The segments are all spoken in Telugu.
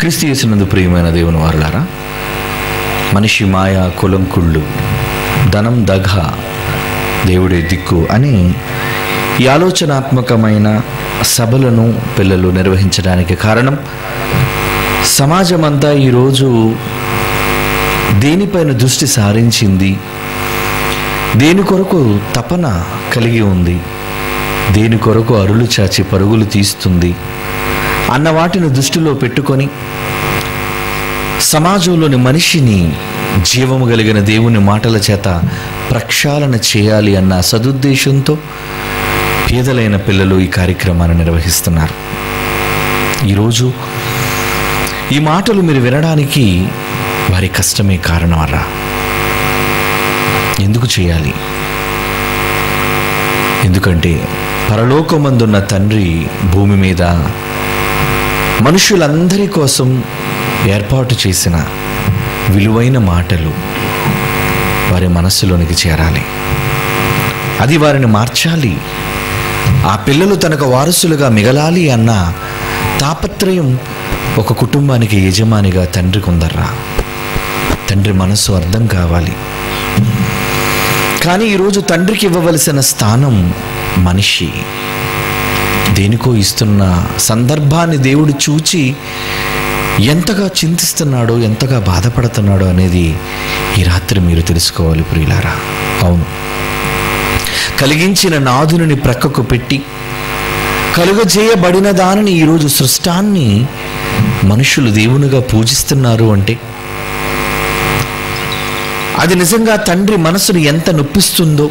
క్రీస్తు చేసినందు ప్రియమైన దేవుని వారులారా మనిషి మాయ కులం కుళ్ళు ధనం దగ దేవుడే దిక్కు అని ఈ ఆలోచనాత్మకమైన సభలను పిల్లలు నిర్వహించడానికి కారణం సమాజం అంతా ఈరోజు దేనిపైన దృష్టి సారించింది దేని కొరకు తపన కలిగి ఉంది దేని కొరకు అరులు చాచి పరుగులు తీస్తుంది అన్న వాటిని దృష్టిలో పెట్టుకొని సమాజంలోని మనిషిని జీవము కలిగిన దేవుని మాటల చేత ప్రక్షాళన చేయాలి అన్న సదుద్దేశంతో పేదలైన పిల్లలు ఈ కార్యక్రమాన్ని నిర్వహిస్తున్నారు ఈరోజు ఈ మాటలు మీరు వినడానికి వారి కష్టమే కారణమరా ఎందుకు చేయాలి ఎందుకంటే పరలోకమందున్న తండ్రి భూమి మీద మనుషులందరి కోసం ఏర్పాటు చేసిన విలువైన మాటలు వారి మనస్సులోనికి చేరాలి అది వారిని మార్చాలి ఆ పిల్లలు తనకు వారసులుగా మిగలాలి అన్న తాపత్రయం ఒక కుటుంబానికి యజమానిగా తండ్రికి ఉందర్రా తండ్రి మనస్సు అర్థం కావాలి కానీ ఈరోజు తండ్రికి ఇవ్వవలసిన స్థానం మనిషి దేనికో ఇస్తున్న సందర్భాన్ని దేవుడు చూచి ఎంతగా చింతిస్తున్నాడో ఎంతగా బాధపడుతున్నాడో అనేది ఈ రాత్రి మీరు తెలుసుకోవాలి ప్రియులారా అవును కలిగించిన నాదుని ప్రక్కకు పెట్టి కలుగజేయబడిన దానిని ఈరోజు సృష్టాన్ని మనుషులు దేవునిగా పూజిస్తున్నారు అంటే అది నిజంగా తండ్రి మనసును ఎంత నొప్పిస్తుందో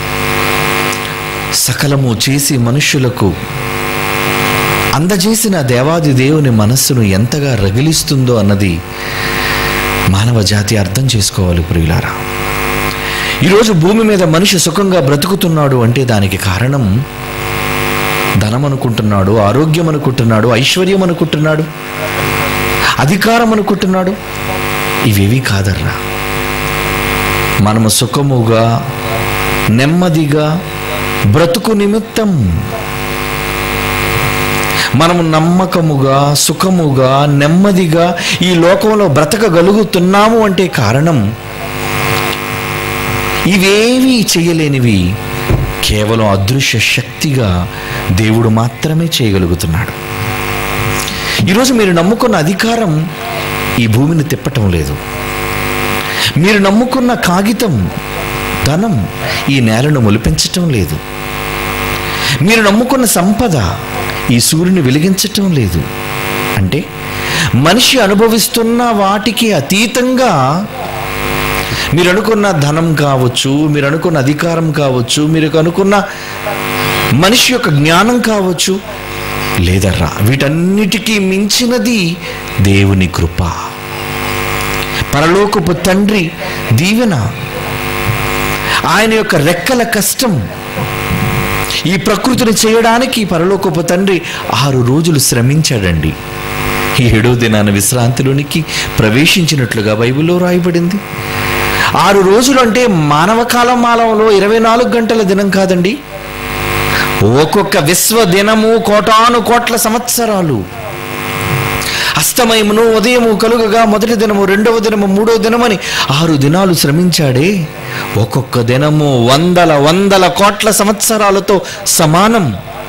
సకలము చేసి మనుషులకు అందజేసిన దేవాది దేవుని మనస్సును ఎంతగా రగిలిస్తుందో అన్నది మానవ జాతి అర్థం చేసుకోవాలి ప్రియులారా ఈరోజు భూమి మీద మనిషి సుఖంగా బ్రతుకుతున్నాడు అంటే దానికి కారణం ధనం అనుకుంటున్నాడు ఆరోగ్యం అనుకుంటున్నాడు ఐశ్వర్యం అనుకుంటున్నాడు అధికారం అనుకుంటున్నాడు ఇవేవి కాదర్రా మనము సుఖముగా నెమ్మదిగా బ్రతుకు నిమిత్తం మనము నమ్మకముగా సుఖముగా నెమ్మదిగా ఈ లోకంలో బ్రతకగలుగుతున్నాము అంటే కారణం ఇవేవి చేయలేనివి కేవలం అదృశ్య శక్తిగా దేవుడు మాత్రమే చేయగలుగుతున్నాడు ఈరోజు మీరు నమ్ముకున్న అధికారం ఈ భూమిని తిప్పటం లేదు మీరు నమ్ముకున్న కాగితం ధనం ఈ నేలను మొలిపించటం లేదు మీరు నమ్ముకున్న సంపద ఈ సూర్యుని వెలిగించటం లేదు అంటే మనిషి అనుభవిస్తున్న వాటికి అతీతంగా మీరు అనుకున్న ధనం కావచ్చు మీరు అనుకున్న అధికారం కావచ్చు మీరు అనుకున్న మనిషి యొక్క జ్ఞానం కావచ్చు లేదర్రా వీటన్నిటికీ మించినది దేవుని కృప పరలోకపు తండ్రి దీవెన ఆయన యొక్క రెక్కల కష్టం ఈ ప్రకృతిని చేయడానికి పరలోకపు తండ్రి ఆరు రోజులు శ్రమించాడండి ఈ ఏడో దినాన విశ్రాంతిలోనికి ప్రవేశించినట్లుగా బైబిల్లో రాయబడింది ఆరు రోజులు అంటే మానవ కాలం మాలంలో ఇరవై నాలుగు గంటల దినం కాదండి ఒక్కొక్క విశ్వ దినము కోటాను కోట్ల సంవత్సరాలు అస్తమయమును ఉదయము కలుగగా మొదటి దినము రెండవ దినము మూడవ దినమని ఆరు దినాలు శ్రమించాడే ఒక్కొక్క దినము వందల వందల కోట్ల సంవత్సరాలతో సమానం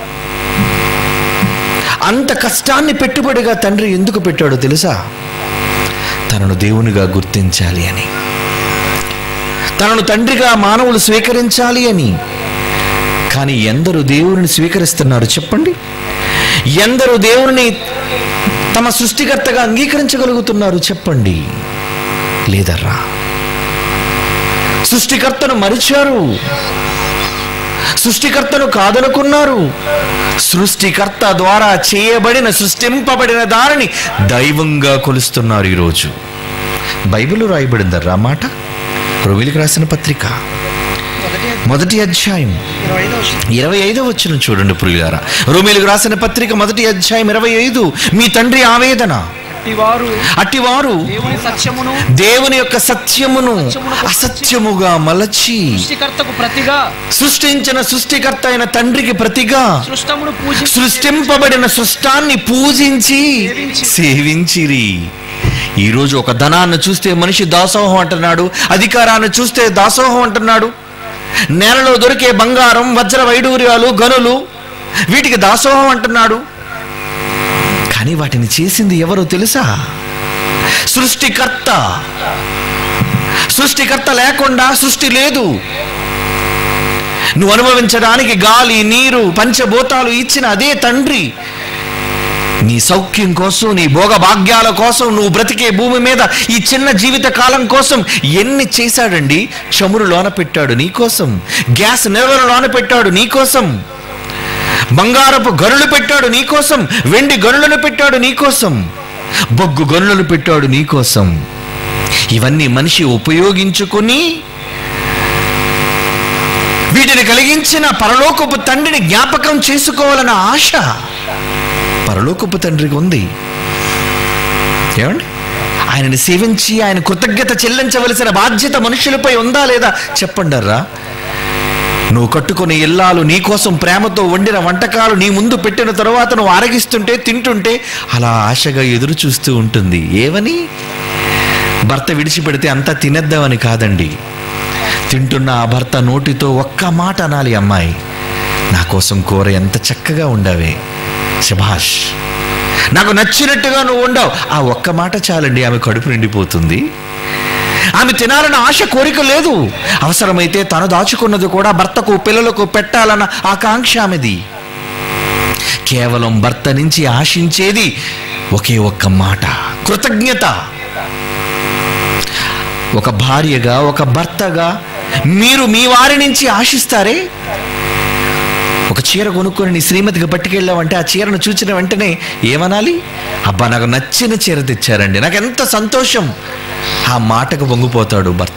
అంత కష్టాన్ని పెట్టుబడిగా తండ్రి ఎందుకు పెట్టాడో తెలుసా తనను దేవునిగా గుర్తించాలి అని తనను తండ్రిగా మానవులు స్వీకరించాలి అని కానీ ఎందరు దేవుని స్వీకరిస్తున్నారు చెప్పండి ఎందరు దేవుని తమ సృష్టికర్తగా అంగీకరించగలుగుతున్నారు చెప్పండి లేదర్రా సృష్టికర్తను మరిచారు సృష్టికర్తను కాదనుకున్నారు సృష్టికర్త ద్వారా చేయబడిన సృష్టింపబడిన దానిని దైవంగా కొలుస్తున్నారు ఈరోజు బైబిల్ రాయబడిందర్రా మాట రోమిలికి రాసిన పత్రిక మొదటి అధ్యాయం ఇరవై ఐదో వచ్చిన చూడండి పురుగారా రోమిలకు రాసిన పత్రిక మొదటి అధ్యాయం ఇరవై ఐదు మీ తండ్రి ఆవేదన అట్టివారు అట్టివారు దేవుని సత్యమును దేవుని యొక్క సత్యమును అసత్యముగా మలచి సృష్టికర్తకు ప్రతిగా సృష్టించిన సృష్టికర్త అయిన తండ్రికి ప్రతిగా సృష్టమును పూజి సృష్టింపబడిన సృష్టాన్ని పూజించి సేవించిరి ఈరోజు ఒక ధనాన్ని చూస్తే మనిషి దాసోహం అంటున్నాడు అధికారాన్ని చూస్తే దాసోహం అంటున్నాడు నేలలో దొరికే బంగారం వజ్ర వైడూర్యాలు గనులు వీటికి దాసోహం అంటున్నాడు కానీ వాటిని చేసింది ఎవరో తెలుసా సృష్టికర్త సృష్టికర్త లేకుండా సృష్టి లేదు నువ్వు అనుభవించడానికి గాలి నీరు పంచభూతాలు ఇచ్చిన అదే తండ్రి నీ సౌఖ్యం కోసం నీ భోగ భాగ్యాల కోసం నువ్వు బ్రతికే భూమి మీద ఈ చిన్న జీవిత కాలం కోసం ఎన్ని చేశాడండి చమురు లోన పెట్టాడు నీకోసం గ్యాస్ నిల్వలు లోన పెట్టాడు నీకోసం బంగారపు గనులు పెట్టాడు నీకోసం వెండి గనులను పెట్టాడు నీకోసం బొగ్గు గనులను పెట్టాడు నీకోసం ఇవన్నీ మనిషి ఉపయోగించుకుని వీటిని కలిగించిన పరలోకపు తండ్రిని జ్ఞాపకం చేసుకోవాలన్న ఆశ పరలోకపు తండ్రికి ఉంది ఏమండి ఆయనని సేవించి ఆయన కృతజ్ఞత చెల్లించవలసిన బాధ్యత మనుషులపై ఉందా లేదా చెప్పండర్రా నువ్వు కట్టుకునే ఇల్లాలు నీ కోసం ప్రేమతో వండిన వంటకాలు నీ ముందు పెట్టిన తరువాత నువ్వు ఆరగిస్తుంటే తింటుంటే అలా ఆశగా ఎదురు చూస్తూ ఉంటుంది ఏమని భర్త విడిచిపెడితే అంతా తినేద్దామని కాదండి తింటున్న ఆ భర్త నోటితో ఒక్క మాట అనాలి అమ్మాయి నా కోసం కూర ఎంత చక్కగా ఉండవే శభాష్ నాకు నచ్చినట్టుగా నువ్వు ఉండవు ఆ ఒక్క మాట చాలండి ఆమె కడుపు నిండిపోతుంది ఆమె తినాలన్న ఆశ కోరిక లేదు అవసరమైతే తను దాచుకున్నది కూడా భర్తకు పిల్లలకు పెట్టాలన్న ఆకాంక్ష ఆమెది కేవలం భర్త నుంచి ఆశించేది ఒకే ఒక్క మాట కృతజ్ఞత ఒక భార్యగా ఒక భర్తగా మీరు మీ వారి నుంచి ఆశిస్తారే ఒక చీర కొనుక్కొని నీ శ్రీమతికి పట్టుకెళ్ళావంటే ఆ చీరను చూసిన వెంటనే ఏమనాలి అబ్బా నాకు నచ్చిన చీర తెచ్చారండి నాకు ఎంత సంతోషం ఆ మాటకు పొంగిపోతాడు భర్త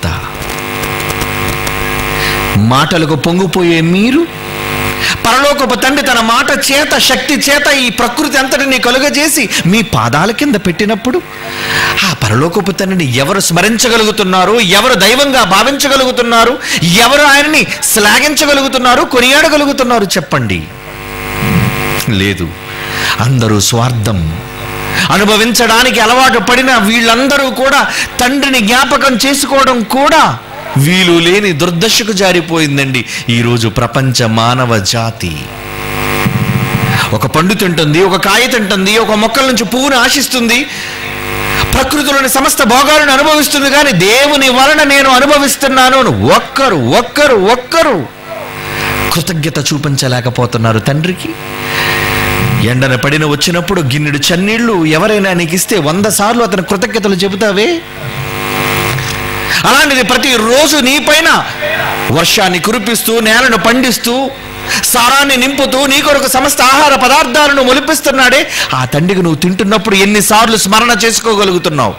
మాటలకు పొంగిపోయే మీరు పరలోకపు తండ్రి తన మాట చేత శక్తి చేత ఈ ప్రకృతి అంతటిని కలుగజేసి మీ పాదాల కింద పెట్టినప్పుడు ఆ పరలోకపు తండ్రిని ఎవరు స్మరించగలుగుతున్నారు ఎవరు దైవంగా భావించగలుగుతున్నారు ఎవరు ఆయనని శ్లాఘించగలుగుతున్నారు కొనియాడగలుగుతున్నారు చెప్పండి లేదు అందరూ స్వార్థం అనుభవించడానికి అలవాటు పడిన వీళ్ళందరూ కూడా తండ్రిని జ్ఞాపకం చేసుకోవడం కూడా వీలు లేని దుర్దశకు జారిపోయిందండి ఈరోజు ప్రపంచ మానవ జాతి ఒక పండు తింటుంది ఒక కాయ తింటుంది ఒక మొక్కల నుంచి పువ్వును ఆశిస్తుంది ప్రకృతిలోని సమస్త భోగాలను అనుభవిస్తుంది కానీ దేవుని వలన నేను అనుభవిస్తున్నాను అని ఒక్కరు ఒక్కరు ఒక్కరు కృతజ్ఞత చూపించలేకపోతున్నారు తండ్రికి ఎండన పడిన వచ్చినప్పుడు గిన్నెడు చన్నీళ్లు ఎవరైనా నీకు ఇస్తే వంద సార్లు అతని కృతజ్ఞతలు చెబుతావే అలాంటిది ప్రతిరోజు నీపైన వర్షాన్ని కురిపిస్తూ నేలను పండిస్తూ సారాన్ని నింపుతూ నీ కొరకు సమస్త ఆహార పదార్థాలను మొలిపిస్తున్నాడే ఆ తండ్రికి నువ్వు తింటున్నప్పుడు ఎన్నిసార్లు స్మరణ చేసుకోగలుగుతున్నావు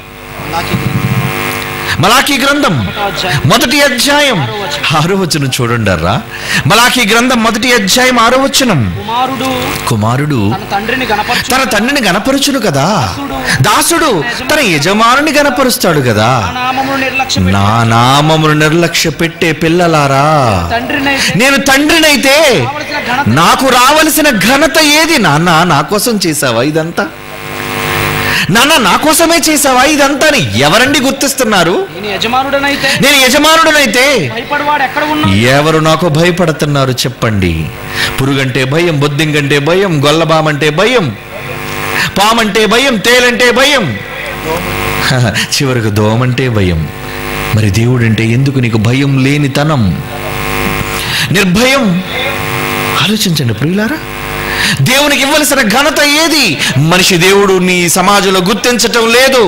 మలాఖీ గ్రంథం మొదటి అధ్యాయం ఆరో వచనం చూడండి అర్రా మలాఖీ గ్రంథం మొదటి అధ్యాయం ఆరో వచనం కుమారుడు కుమారుడు తన తండ్రిని గణపరచు తన తండ్రిని గనపరుచును కదా దాసుడు తన యజమానుని గనపరుస్తాడు కదా ఆ నామమును నిర్లక్ష్యం నా నామమును నిర్లక్ష్య పెట్టే పిల్లలారా తండ్రినైతే నేను తండ్రినైతే కావలసిన ఘనత నాకు రావలసిన ఘనత ఏది నాన్న నా కోసం చేసావా ఇదంతా నాన్న నా కోసమే చేసావా ఇదంతా అని ఎవరండి గుర్తిస్తున్నారు నేను యజమానుడనైతే నేను యజమానుడనైతే భయపడవాడు ఎక్కడ ఉన్నా ఎవరు నాకు భయపడుతున్నారు చెప్పండి పురుగంటే భయం బొద్దింకంటే భయం గొల్లబామంటే భయం పామంటే భయం తేలంటే భయం హహ, చివరకు దోమంటే భయం మరి దేవుడంటే ఎందుకు నీకు భయం లేనితనం నిర్భయం ఆలోచించండి ప్రియులారా దేవునికి ఇవ్వవలసిన ఘనత ఏది మనిషి దేవుడు నీ సమాజంలో గుర్తించటం లేదు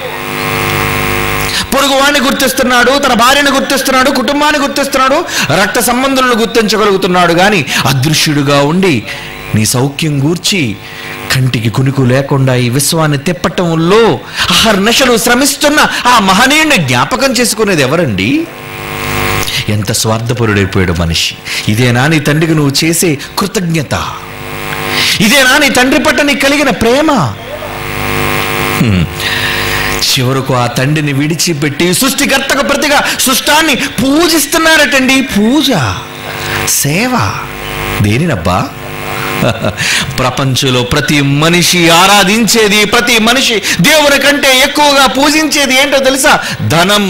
పొరుగు వాడిని గుర్తిస్తున్నాడు తన భార్యను గుర్తిస్తున్నాడు కుటుంబాన్ని గుర్తిస్తున్నాడు రక్త సంబంధులను గుర్తించగలుగుతున్నాడు కానీ అదృశ్యుడుగా ఉండి నీ సౌఖ్యం గూర్చి కంటికి కునుకు లేకుండా ఈ విశ్వాన్ని తిప్పటంలో అహర్నశలు శ్రమిస్తున్న ఆ మహనీయుడిని జ్ఞాపకం చేసుకునేది ఎవరండి ఎంత స్వార్థపరుడైపోయాడు మనిషి ఇదేనా నీ తండ్రికి నువ్వు చేసే కృతజ్ఞత ఇదేనా నీ తండ్రి పట్ల నీకు కలిగిన ప్రేమ హ్మ్. చివరకు ఆ తండ్రిని విడిచిపెట్టి సృష్టికర్తకు ప్రతిగా సృష్టాన్ని పూజిస్తున్నారటండి పూజ సేవ దేనినబ్బా ప్రపంచంలో ప్రతి మనిషి ఆరాధించేది ప్రతి మనిషి దేవుని కంటే ఎక్కువగా పూజించేది ఏంటో తెలుసా ధనం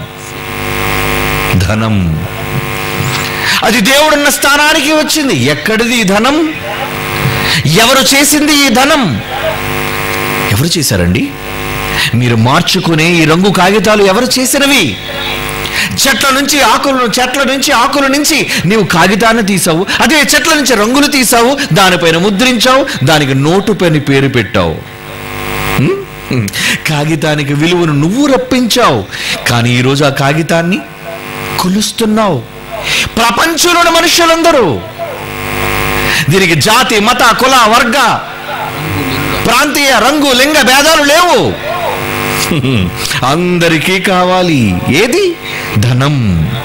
ధనం అది దేవుడున్న స్థానానికి వచ్చింది ఎక్కడిది ఈ ధనం ఎవరు చేసింది ఈ ధనం ఎవరు చేశారండి మీరు మార్చుకునే ఈ రంగు కాగితాలు ఎవరు చేసినవి చెట్ల నుంచి ఆకులను చెట్ల నుంచి ఆకుల నుంచి నీవు కాగితాన్ని తీసావు అదే చెట్ల నుంచి రంగులు తీసావు దానిపైన ముద్రించావు దానికి నోటు పని పేరు పెట్టావు హ్మ్? హ్మ్. కాగితానికి విలువను నువ్వు రప్పించావు కానీ ఈరోజు ఆ కాగితాన్ని కొలుస్తున్నావు ప్రపంచంలోని మనుషులందరూ దీనికి జాతి మత కుల వర్గ ప్రాంతీయ రంగు లింగ భేదాలు లేవు అందరికీ కావాలి ఏది ధనం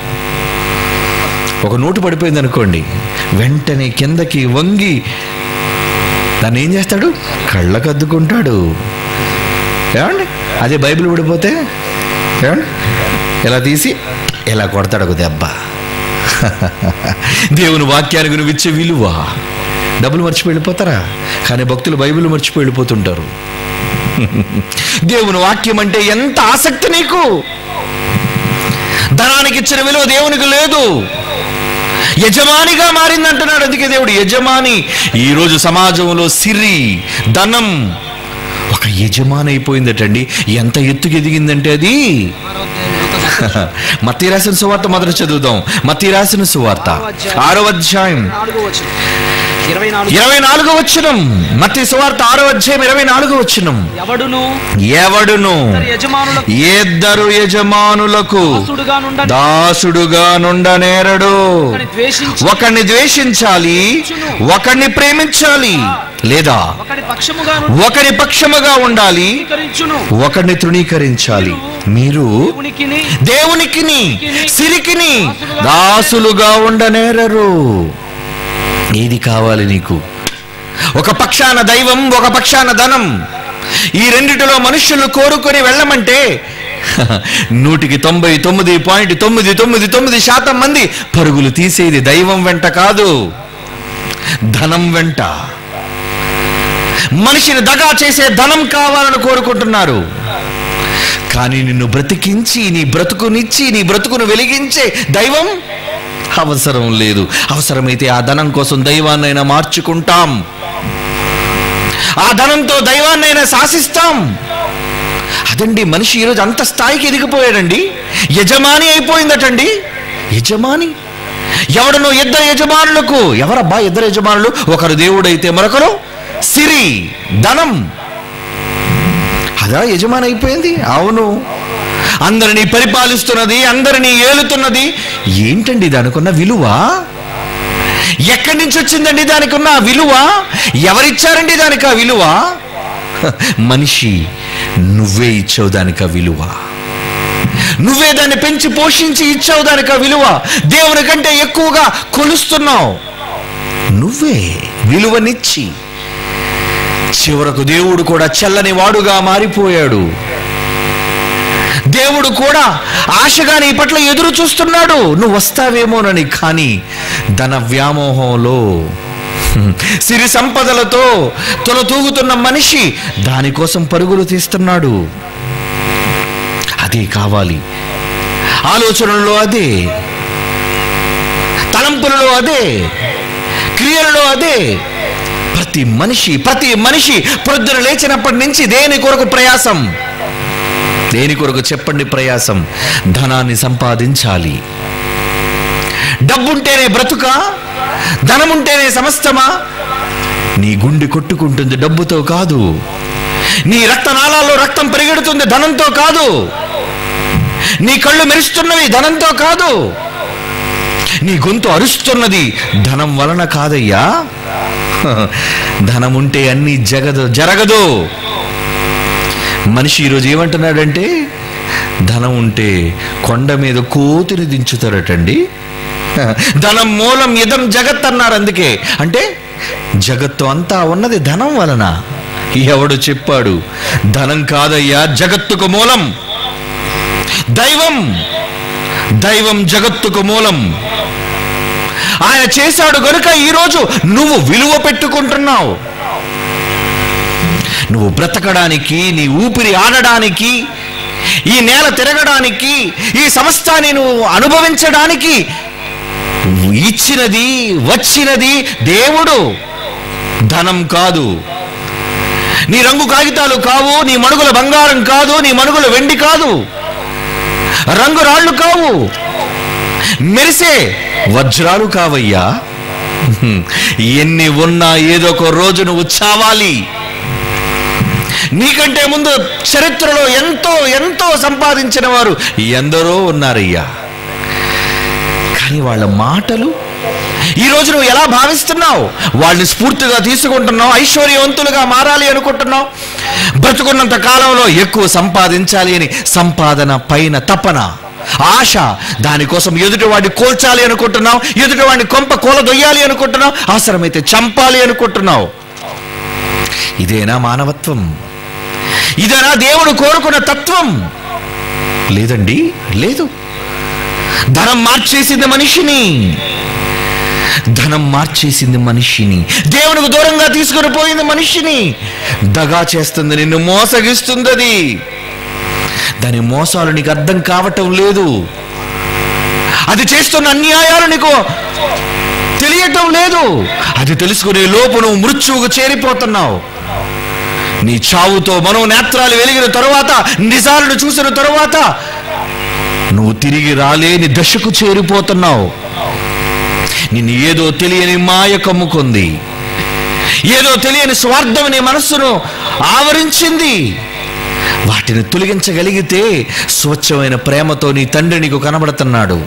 ఒక నోటు పడిపోయింది అనుకోండి వెంటనే కిందకి వంగి దాన్ని ఏం చేస్తాడు కళ్ళకు అద్దుకుంటాడు ఏమండి అదే బైబిల్ పడిపోతే ఏమండి ఇలా తీసి ఇలా కొడతాడు ఒక దెబ్బ దేవుని వాక్యానికి నువ్వు ఇచ్చే విలువ డబ్బులు మర్చిపోయి వెళ్ళిపోతారా కానీ భక్తులు బైబిల్ మర్చిపోయి వెళ్ళిపోతుంటారు దేవుని వాక్యం అంటే ఎంత ఆసక్తి నీకు ధనానికి ఇచ్చిన విలువ దేవునికి లేదు యజమానిగా మారింది అంటున్నాడు అందుకే దేవుడు యజమాని ఈరోజు సమాజంలో సిరి ధనం ఒక యజమాని అయిపోయిందటండి ఎంత ఎత్తుకు ఎదిగిందంటే అది మత్తి రాసిన సువార్త మొదట చదువుదాం మత్తి రాసిన సువార్త ఆరో అధ్యాయం నాలుగో వచనం ఇరవై నాలుగు ఇరవై నాలుగో వచ్చినం మత్తి సువార్త ఆరో అధ్యాయం ఇరవై నాలుగో వచ్చినం ఎవడును ఎవడును ఇద్దరు యజమానులకు ఇద్దరు యజమానులకు దాసుడుగా నుండ దాసుడుగా నుండనేరడు ఒకని ద్వేషించి ఒకరిని ద్వేషించాలి ఒకరిని ప్రేమించాలి లేదా ఒకడి పక్షముగా నుండి ఒకరి పక్షముగా ఉండాలి స్వీకరించును ఒకరిని తృణీకరించాలి మీరు దేవునికిని దేవునికిని సిరికిని దాసులుగా ఉండనేరరు ఏది కావాలి నీకు ఒక పక్షాన దైవం ఒక పక్షాన ధనం ఈ రెండిటిలో మనుషులు కోరుకొని వెళ్ళమంటే నూటికి తొంభై తొమ్మిది పాయింట్ తొమ్మిది తొమ్మిది తొమ్మిది శాతం మంది పరుగులు తీసేది దైవం వెంట కాదు ధనం వెంట మనిషిని దగా చేసే ధనం కావాలని కోరుకుంటున్నారు కానీ నిన్ను బ్రతికించి నీ బ్రతుకునిచ్చి నీ బ్రతుకును వెలిగించే దైవం అవసరం లేదు అవసరమైతే ఆ ధనం కోసం దైవాన్నైనా మార్చుకుంటాం ఆ ధనంతో దైవాన్నైనా శాసిస్తాం అదండి మనిషి ఈరోజు అంత స్థాయికి ఎదిగిపోయాడండి యజమాని అయిపోయిందటండి యజమాని ఎవడనో ఇద్దరు యజమానులకు ఎవరబ్బా ఇద్దరు యజమానులు ఒకరు దేవుడైతే మరొకరు సిరి ధనం అదా యజమాని అయిపోయింది అవును అందరినీ పరిపాలిస్తున్నది అందరినీ ఏలుతున్నది ఏంటండి దానికున్న విలువ ఎక్కడి నుంచి వచ్చిందండి దానికి ఉన్న ఆ విలువ ఎవరిచ్చారండి దానికి ఆ విలువ హ, మనిషి నువ్వే ఇచ్చావు దానికి ఆ విలువ నువ్వే దాన్ని పెంచి పోషించి ఇచ్చావు దానికి ఆ విలువ దేవుని కంటే ఎక్కువగా కొలుస్తున్నావు నువ్వే విలువనిచ్చి చివరకు దేవుడు కూడా చెల్లని వాడుగా మారిపోయాడు దేవుడు కూడా ఆశగా నీ పట్ల ఎదురు చూస్తున్నాడు నువ్వు వస్తావేమోనని కానీ ధన వ్యామోహంలో హ్మ్, సిరి సంపదలతో తొలతూగుతున్న మనిషి దానికోసం పరుగులు తీస్తున్నాడు అదే కావాలి ఆలోచనలో అదే తలంపులలో అదే క్రియలలో అదే ప్రతి మనిషి ప్రతి మనిషి ప్రొద్దున లేచినప్పటి నుంచి దేని కొరకు ప్రయాసం దేని కొరకు చెప్పండి ప్రయాసం ధనాన్ని సంపాదించాలి డబ్బుంటేనే బ్రతుక ధనముంటేనే సమస్తమా నీ గుండె కొట్టుకుంటుంది డబ్బుతో కాదు నీ రక్తనాళాల్లో రక్తం పరిగెడుతుంది ధనంతో కాదు నీ కళ్ళు మెరుస్తున్నవి ధనంతో కాదు నీ గొంతు అరుస్తున్నది ధనం వలన కాదయ్యా ధనం ఉంటే అన్ని జగదు జరగదు మనిషి ఈరోజు ఏమంటున్నాడంటే ధనం ఉంటే కొండ మీద కోతిని దించుతారటండి ధనం మూలం ఇదం జగత్ అన్నారు అందుకే అంటే జగత్తు అంతా ఉన్నది ధనం వలన ఎవడు చెప్పాడు ధనం కాదయ్యా జగత్తుకు మూలం దైవం దైవం జగత్తుకు మూలం ఆయన చేశాడు గనుక ఈరోజు నువ్వు విలువ పెట్టుకుంటున్నావు నువ్వు బ్రతకడానికి నీ ఊపిరి ఆడడానికి ఈ నేల తిరగడానికి ఈ సమస్తాన్ని నువ్వు అనుభవించడానికి ఇచ్చినది వచ్చినది దేవుడు ధనం కాదు నీ రంగు కాగితాలు కావు నీ మణుగుల బంగారం కాదు నీ మణుగుల వెండి కాదు రంగు రాళ్ళు కావు మెరిసే వజ్రాలు కావయ్యా హ్మ్. ఎన్ని ఉన్నా ఏదో ఒక రోజు నువ్వు చావాలి నీకంటే ముందు చరిత్రలో ఎంతో ఎంతో సంపాదించిన వారు ఎందరో ఉన్నారయ్యా కానీ వాళ్ళ మాటలు ఈ రోజు నువ్వు ఎలా భావిస్తున్నావు వాళ్ళని స్ఫూర్తిగా తీసుకుంటున్నావు ఐశ్వర్యవంతులుగా మారాలి అనుకుంటున్నావు బ్రతుకున్నంత కాలంలో ఎక్కువ సంపాదించాలి అని సంపాదన పైన తపన ఆశ దానికోసం ఎదుటివాడిని కోల్చాలి అనుకుంటున్నావు ఎదుటివాడిని కొంప కూలదొయ్యాలి అనుకుంటున్నావు అవసరమైతే చంపాలి అనుకుంటున్నావు ఇదేనా మానవత్వం ఇదేనా దేవుడు కోరుకున్న తత్వం లేదండి లేదు ధనం మార్చేసింది మనిషిని ధనం మార్చేసింది మనిషిని దేవునికి దూరంగా తీసుకుని పోయింది మనిషిని దగా చేస్తుంది నిన్ను మోసగిస్తుంది అది దాని మోసాలు నీకు అర్థం కావటం లేదు అది చేస్తున్న అన్యాయాలు నీకు తెలియటం లేదు అది తెలుసుకునే లోపు నువ్వు మృత్యువుకు చేరిపోతున్నావు నీ చావుతో మనో నేత్రాలు వెలిగిన తరువాత నిజాలను చూసిన తరువాత నువ్వు తిరిగి రాలేని దశకు చేరిపోతున్నావు నిన్ను ఏదో తెలియని మాయ కమ్ముకుంది ఏదో తెలియని స్వార్థం నీ మనస్సును ఆవరించింది వాటిని తొలగించగలిగితే స్వచ్ఛమైన ప్రేమతో నీ తండ్రి నీకు కనబడుతున్నాడు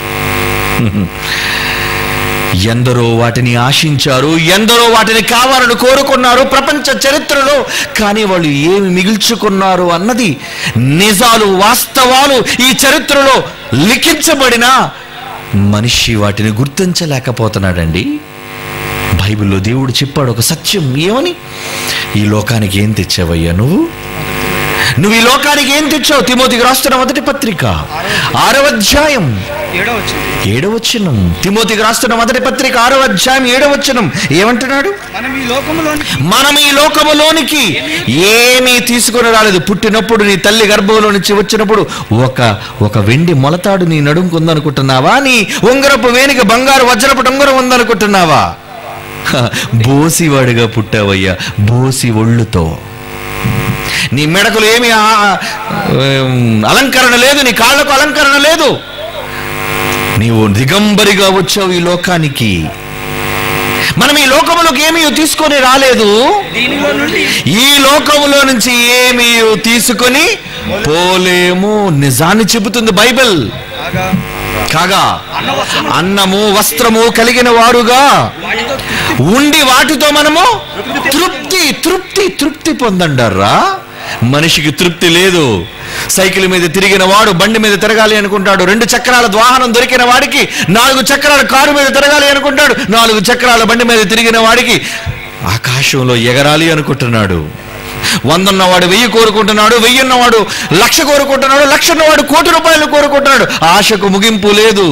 ఎందరో వాటిని ఆశించారు ఎందరో వాటిని కావాలని కోరుకున్నారు ప్రపంచ చరిత్రలో కానీ వాళ్ళు ఏమి మిగిల్చుకున్నారు అన్నది నిజాలు వాస్తవాలు ఈ చరిత్రలో లిఖించబడిన మనిషి వాటిని గుర్తించలేకపోతున్నాడండి బైబిల్లో దేవుడు చెప్పాడు ఒక సత్యం ఏమని ఈ లోకానికి ఏం తెచ్చావయ్యా నువ్వు నువ్వు ఈ లోకానికి ఏం తెచ్చావు తిమోతికి రాస్తున్న మొదటి పత్రిక ఆరవ అధ్యాయం ఏడో వచ్చింది ఏడవచనం తిమోతికి రాస్తున్న మొదటి పత్రిక ఆరవ అధ్యాయం ఏడవచనం ఏమంటున్నాడు మనం ఈ లోకములోని మనం ఈ లోకములోనికి ఏమీ తీసుకుని రాలేదు పుట్టినప్పుడు నీ తల్లి గర్భంలో నుంచి వచ్చినప్పుడు ఒక ఒక వెండి మొలతాడు నీ నడుముకు ఉందనుకుంటున్నావా నీ ఉంగరపు వేణికి బంగారు వజ్రపు ఉంగరం ఉందనుకుంటున్నావా హ, బోసివాడిగా పుట్టావయ్యా బోసి ఒళ్ళుతో నీ మెడకులు ఏమి ఆ- ఉమ్, అలంకరణ లేదు నీ కాళ్ళకు అలంకరణ లేదు నీవు దిగంబరిగా వచ్చావు ఈ లోకానికి మనం ఈ లోకములోకి ఏమీ తీసుకొని రాలేదు దీనిలో నుండి ఈ లోకములో నుంచి ఏమీ తీసుకొని పోలేము నిజాన్ని చెబుతుంది బైబిల్ కాగా కాగా అన్న వస్త్రము అన్నము వస్త్రము కలిగిన వారుగా వాటితో ఉండి వాటితో మనము తృప్తి తృప్తి తృప్తి పొందండారా మనిషికి తృప్తి లేదు సైకిల్ మీద తిరిగిన వాడు బండి మీద తిరగాలి అనుకుంటాడు రెండు చక్రాల వాహనం దొరికిన వాడికి నాలుగు చక్రాల కారు మీద తిరగాలి అనుకుంటాడు నాలుగు చక్రాల బండి మీద తిరిగిన వాడికి ఆకాశంలో ఎగరాలి అనుకుంటున్నాడు వందన్నవాడు వెయ్యి కోరుకుంటున్నాడు వెయ్యి ఉన్నవాడు లక్ష కోరుకుంటున్నాడు లక్ష ఉన్నవాడు కోటి రూపాయలు కోరుకుంటున్నాడు ఆశకు ముగింపు లేదు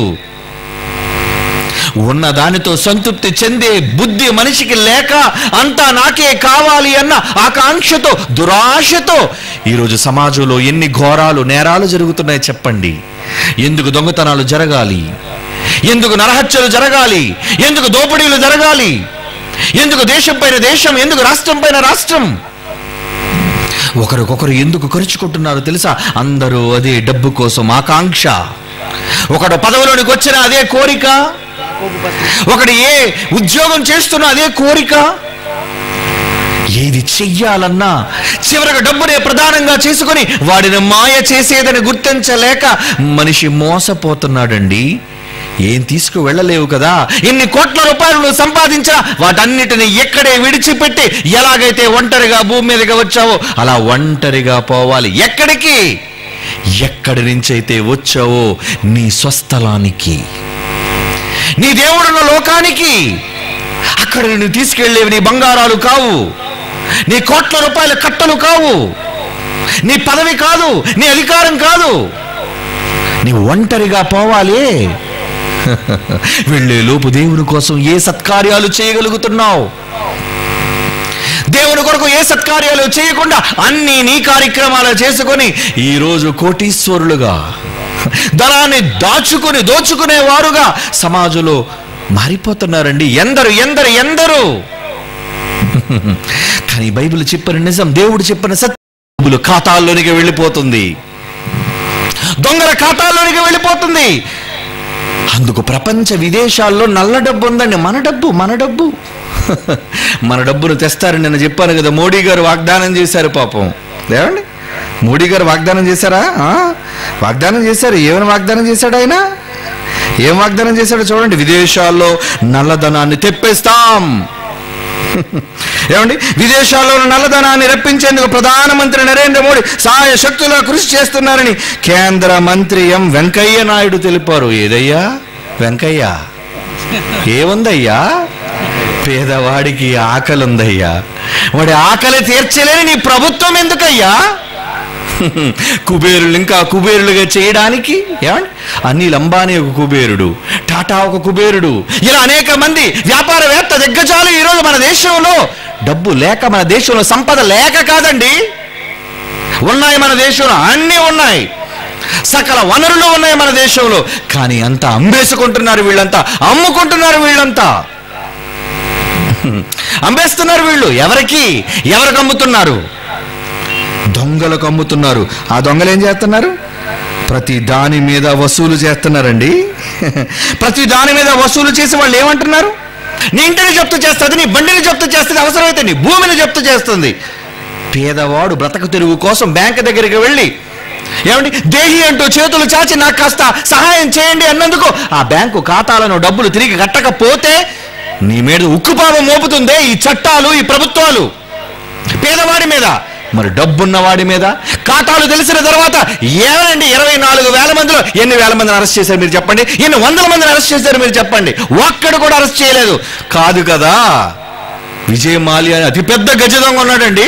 ఉన్న దానితో సంతృప్తి చెందే బుద్ధి మనిషికి లేక అంతా నాకే కావాలి అన్న ఆకాంక్షతో దురాశతో ఈరోజు సమాజంలో ఎన్ని ఘోరాలు నేరాలు జరుగుతున్నాయి చెప్పండి ఎందుకు దొంగతనాలు జరగాలి ఎందుకు నరహత్యలు జరగాలి ఎందుకు దోపిడీలు జరగాలి ఎందుకు దేశం పైన దేశం ఎందుకు రాష్ట్రం పైన రాష్ట్రం ఒకరికొకరు ఎందుకు ఖర్చుకుంటున్నారు తెలుసా అందరూ అదే డబ్బు కోసం ఆకాంక్ష ఒకడు పదవిలోనికి వచ్చిన అదే కోరిక యాకోబు పత్రిక ఒకడు ఏ ఉద్యోగం చేస్తున్నా అదే కోరిక ఏది చెయ్యాలన్నా చివరికి డబ్బునే ప్రధానంగా చేసుకొని వాడిని మాయ చేసేదని గుర్తించలేక మనిషి మోసపోతున్నాడండి ఏం తీసుకు వెళ్ళలేవు కదా ఎన్ని కోట్ల రూపాయలు నువ్వు సంపాదించినా వాటన్నిటిని ఎక్కడే విడిచిపెట్టి ఎలాగైతే ఒంటరిగా భూమి మీదకి వచ్చావో అలా ఒంటరిగా పోవాలి ఎక్కడికి ఎక్కడి నుంచి అయితే వచ్చావో నీ స్వస్థలానికి నీ దేవుడున్న లోకానికి అక్కడ నిన్ను తీసుకెళ్లేవి నీ బంగారాలు కావు నీ కోట్ల రూపాయల కట్టలు కావు నీ పదవి కాదు నీ అధికారం కాదు నీ ఒంటరిగా పోవాలి వెళ్ళే లోపు దేవుని కోసం ఏ సత్కార్యాలు చేయగలుగుతున్నావు దేవుని కొరకు ఏ సత్కార్యాలు చేయకుండా అన్ని నీ కార్యక్రమాలు చేసుకొని ఈరోజు కోటీశ్వరులుగా ధనాన్ని దాచుకుని దోచుకునే వారుగా సమాజంలో మారిపోతున్నారండి ఎందరు ఎందరు ఎందరు కానీ బైబిల్ చెప్పిన నిజం దేవుడు చెప్పిన సత్యములు ఖాతాల్లోనికి వెళ్ళిపోతుంది దొంగల ఖాతాల్లోనికి వెళ్ళిపోతుంది అందుకు ప్రపంచ విదేశాల్లో నల్ల డబ్బు ఉందండి మన డబ్బు మన డబ్బు మన డబ్బును తెస్తారని నేను చెప్పాను కదా మోడీ గారు వాగ్దానం చేశారు పాపం ఏమండి మోడీ గారు వాగ్దానం చేశారా ఆ? వాగ్దానం చేశారు ఏమైనా వాగ్దానం చేశాడు ఆయన ఏం వాగ్దానం చేశాడో చూడండి విదేశాల్లో నల్లధనాన్ని తెప్పిస్తాం ఏమండి విదేశాల్లో ఉన్న నల్లధనాన్ని రప్పించేందుకు ప్రధానమంత్రి నరేంద్ర మోడీ సహాయ శక్తులా కృషి చేస్తున్నారని కేంద్ర మంత్రి ఎం వెంకయ్య నాయుడు తెలిపారు ఏదయ్యా వెంకయ్య ఏముందయ్యా పేదవాడికి ఆకలి ఉందయ్యా వాడి ఆకలి తీర్చలేని నీ ప్రభుత్వం ఎందుకయ్యా కుబేరులు ఇంకా కుబేరులుగా చేయడానికి ఏమండి అనిల్ అంబానీ ఒక కుబేరుడు టాటా ఒక కుబేరుడు ఇలా అనేక మంది వ్యాపారవేత్త దిగ్గజాలు ఈరోజు మన దేశంలో డబ్బు లేక మన దేశంలో సంపద లేక కాదండి ఉన్నాయి మన దేశంలో అన్నీ ఉన్నాయి సకల వనరులు ఉన్నాయి మన దేశంలో కానీ అంతా అమ్మేసుకుంటున్నారు వీళ్ళంతా అమ్ముకుంటున్నారు వీళ్ళంతా అమ్మేస్తున్నారు వీళ్ళు ఎవరికి ఎవరికి అమ్ముతున్నారు దొంగలకు అమ్ముతున్నారు ఆ దొంగలు ఏం చేస్తున్నారు ప్రతి దాని మీద వసూలు చేస్తున్నారండి ప్రతి దాని మీద వసూలు చేసి వాళ్ళు ఏమంటున్నారు నీ ఇంటిని జప్తు చేస్తుంది నీ బండిని జప్తు చేస్తుంది అవసరమైతే నీ భూమిని జప్తు చేస్తుంది పేదవాడు బ్రతక తెరుగు కోసం బ్యాంక్ దగ్గరికి వెళ్ళి ఏమండి దేహి అంటూ చేతులు చాచి నాకు కాస్త సహాయం చేయండి అన్నందుకు ఆ బ్యాంకు ఖాతాలను డబ్బులు తిరిగి కట్టకపోతే నీ మీద ఉక్కుపాపం మోపుతుందే ఈ చట్టాలు ఈ ప్రభుత్వాలు పేదవాడి మీద మరి డబ్బున్న వాడి మీద ఖాతాలు తెలిసిన తర్వాత ఏమండి ఇరవై నాలుగు వేల మందిలో ఎన్ని వేల మందిని అరెస్ట్ చేశారు మీరు చెప్పండి ఎన్ని వందల మందిని అరెస్ట్ చేశారు మీరు చెప్పండి ఒక్కడు కూడా అరెస్ట్ చేయలేదు కాదు కదా విజయ్ మాల్యా అని అతిపెద్ద గజ దొంగ ఉన్నాడండి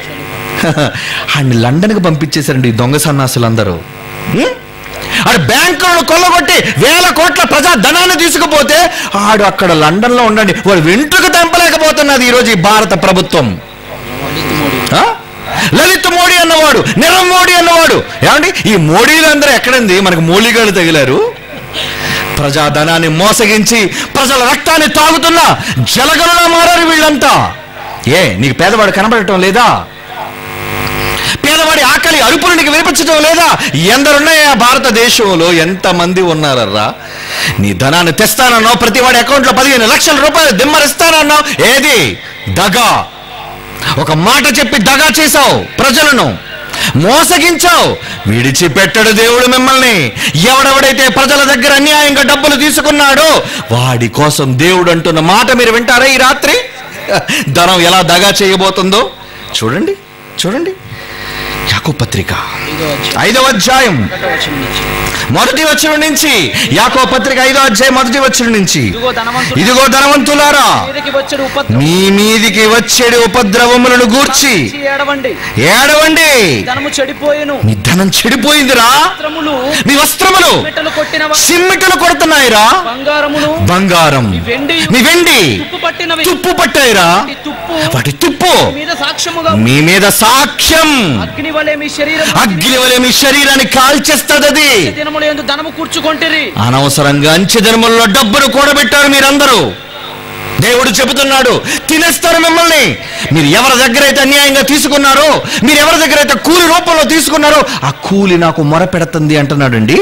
ఆయన లండన్కి పంపించేశారండి ఈ దొంగ సన్నాసులందరూ హ్మ్? ఆడు బ్యాంకులను కొల్లగొట్టి వేల కోట్ల ప్రజా ధనాన్ని తీసుకుపోతే ఆడు అక్కడ లండన్లో ఉండండి వాడు వెంట్రుకు తెంపలేకపోతున్నది ఈరోజు ఈ భారత ప్రభుత్వం ఆ? లలిత్ మోడీ అన్నవాడు నిరవ్ మోడీ అన్నవాడు ఏమండి ఈ మోడీలందరూ ఎక్కడంది మనకు మోళీగాళ్ళు తగిలారు ప్రజాధనాన్ని మోసగించి ప్రజల రక్తాన్ని తాగుతున్న జలగలులా మారారు వీళ్ళంతా ఏ నీకు పేదవాడు కనబడటం లేదా పేదవాడి ఆకలి అరుపులు నీకు వినిపించడం లేదా ఎందరున్నాయా భారతదేశంలో ఎంతమంది ఉన్నారర్రా నీ ధనాన్ని తెస్తానన్నావు ప్రతి వాడి అకౌంట్లో పదిహేను లక్షల రూపాయలు దిమ్మరిస్తానన్నావు ఏది దగా ఒక మాట చెప్పి దగా చేశావు ప్రజలను మోసగించావు విడిచిపెట్టడు దేవుడు మిమ్మల్ని ఎవడెవడైతే ప్రజల దగ్గర అన్యాయంగా డబ్బులు తీసుకున్నాడో వాడి కోసం దేవుడు అంటున్న మాట మీరు వింటారా ఈ రాత్రి ధనం ఎలా దగా చేయబోతుందో చూడండి చూడండి యాకో పత్రిక ఐదవ అధ్యాయం మొదటి వచ్చిన నుంచి యాకో పత్రిక ఐదో అధ్యాయం మొదటి వచ్చిన నుంచి ఇదిగో ధనవంతుడు ఇదిగో ధనవంతులారా మీదకి వచ్చాడు ఉపద్రవం మీ మీదికి వచ్చేడు ఉపద్రవములను గూర్చి నుంచి ఏడవండి ఏడవండి ధనము చెడిపోయెను మీ ధనం చెడిపోయిందిరా వస్త్రములు మీ వస్త్రములు మెట్టలు కొట్టినవ సిమ్మిటలు కొడుతున్నాయిరా బంగారమును బంగారం వెండి మీ వెండి తుప్పు పట్టినవి తుప్పు పట్టాయిరా వాటి తుప్పు వాటి తుప్పు మీద సాక్ష్యముగా మీ మీద సాక్ష్యం అగ్ని వలె మీ శరీరం అగ్ని వలె మీ శరీరాన్ని కాల్చేస్తుంది దినములు ఎందు ధనము కూర్చుకొంటిరి అనవసరంగా అంచె దినముల్లో డబ్బును కూడబెట్టారు మీరందరూ దేవుడు చెబుతున్నాడు తినేస్తారు మిమ్మల్ని మీరు ఎవరి దగ్గర అయితే అన్యాయంగా తీసుకున్నారో మీరు ఎవరి దగ్గర అయితే కూలి రూపంలో తీసుకున్నారో ఆ కూలి నాకు మొరపెడుతుంది అంటున్నాడండి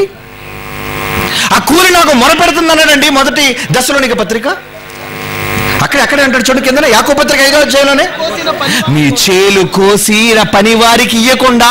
ఆ కూలి నాకు మొరపెడుతుంది అన్నాడండి మొదటి దశలోనిక పత్రిక అక్కడ అక్కడే అంటాడు చూడు కింద యాకో పత్రిక ఐదో అధ్యాయంలోనే మీ చేలు కోసిన పని వారికి ఇయ్యకుండా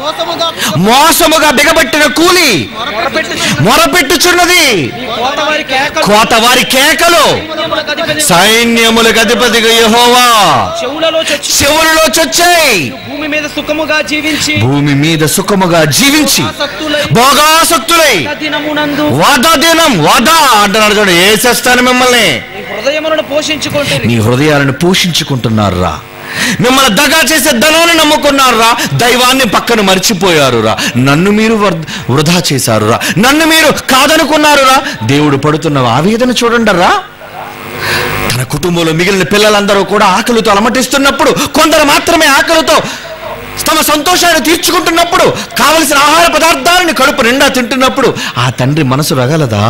మోసముగా బిగబట్టిన కూలి మొరపెట్టుచున్నది ఈ కోతవారి కేకలు కోత వారి కేకలు సైన్యములకు అధిపతి సైన్యములకు అధిపతిగా యెహోవా చెవులలో చొచ్చి చెవులలో చొచ్చాయి భూమి మీద సుఖముగా జీవించి భూమి మీద సుఖముగా జీవించి ఆసక్తులై భోగాసక్తులై దినమునందు వద దినం వద అంటున్నాడు చూడు వేసేస్తాను మిమ్మల్ని నీ హృదయములను పోషించుకుంటే నీ హృదయాలను పోషించుకుంటున్నారా మిమ్మల్ని దగా చేసే ధనాన్ని నమ్ముకున్నారురా దైవాన్ని పక్కన మర్చిపోయారురా నన్ను మీరు వర్- వృధా చేశారురా నన్ను మీరు కాదనుకున్నారురా దేవుడు పడుతున్న ఆవేదన చూడండరా తన కుటుంబంలో మిగిలిన పిల్లలందరూ కూడా ఆకలితో అలమటిస్తున్నప్పుడు కొందరు మాత్రమే ఆకలితో తమ సంతోషాన్ని తీర్చుకుంటున్నప్పుడు కావలసిన ఆహార పదార్థాలను కడుపు నిండా తింటున్నప్పుడు ఆ తండ్రి మనసు రగలదా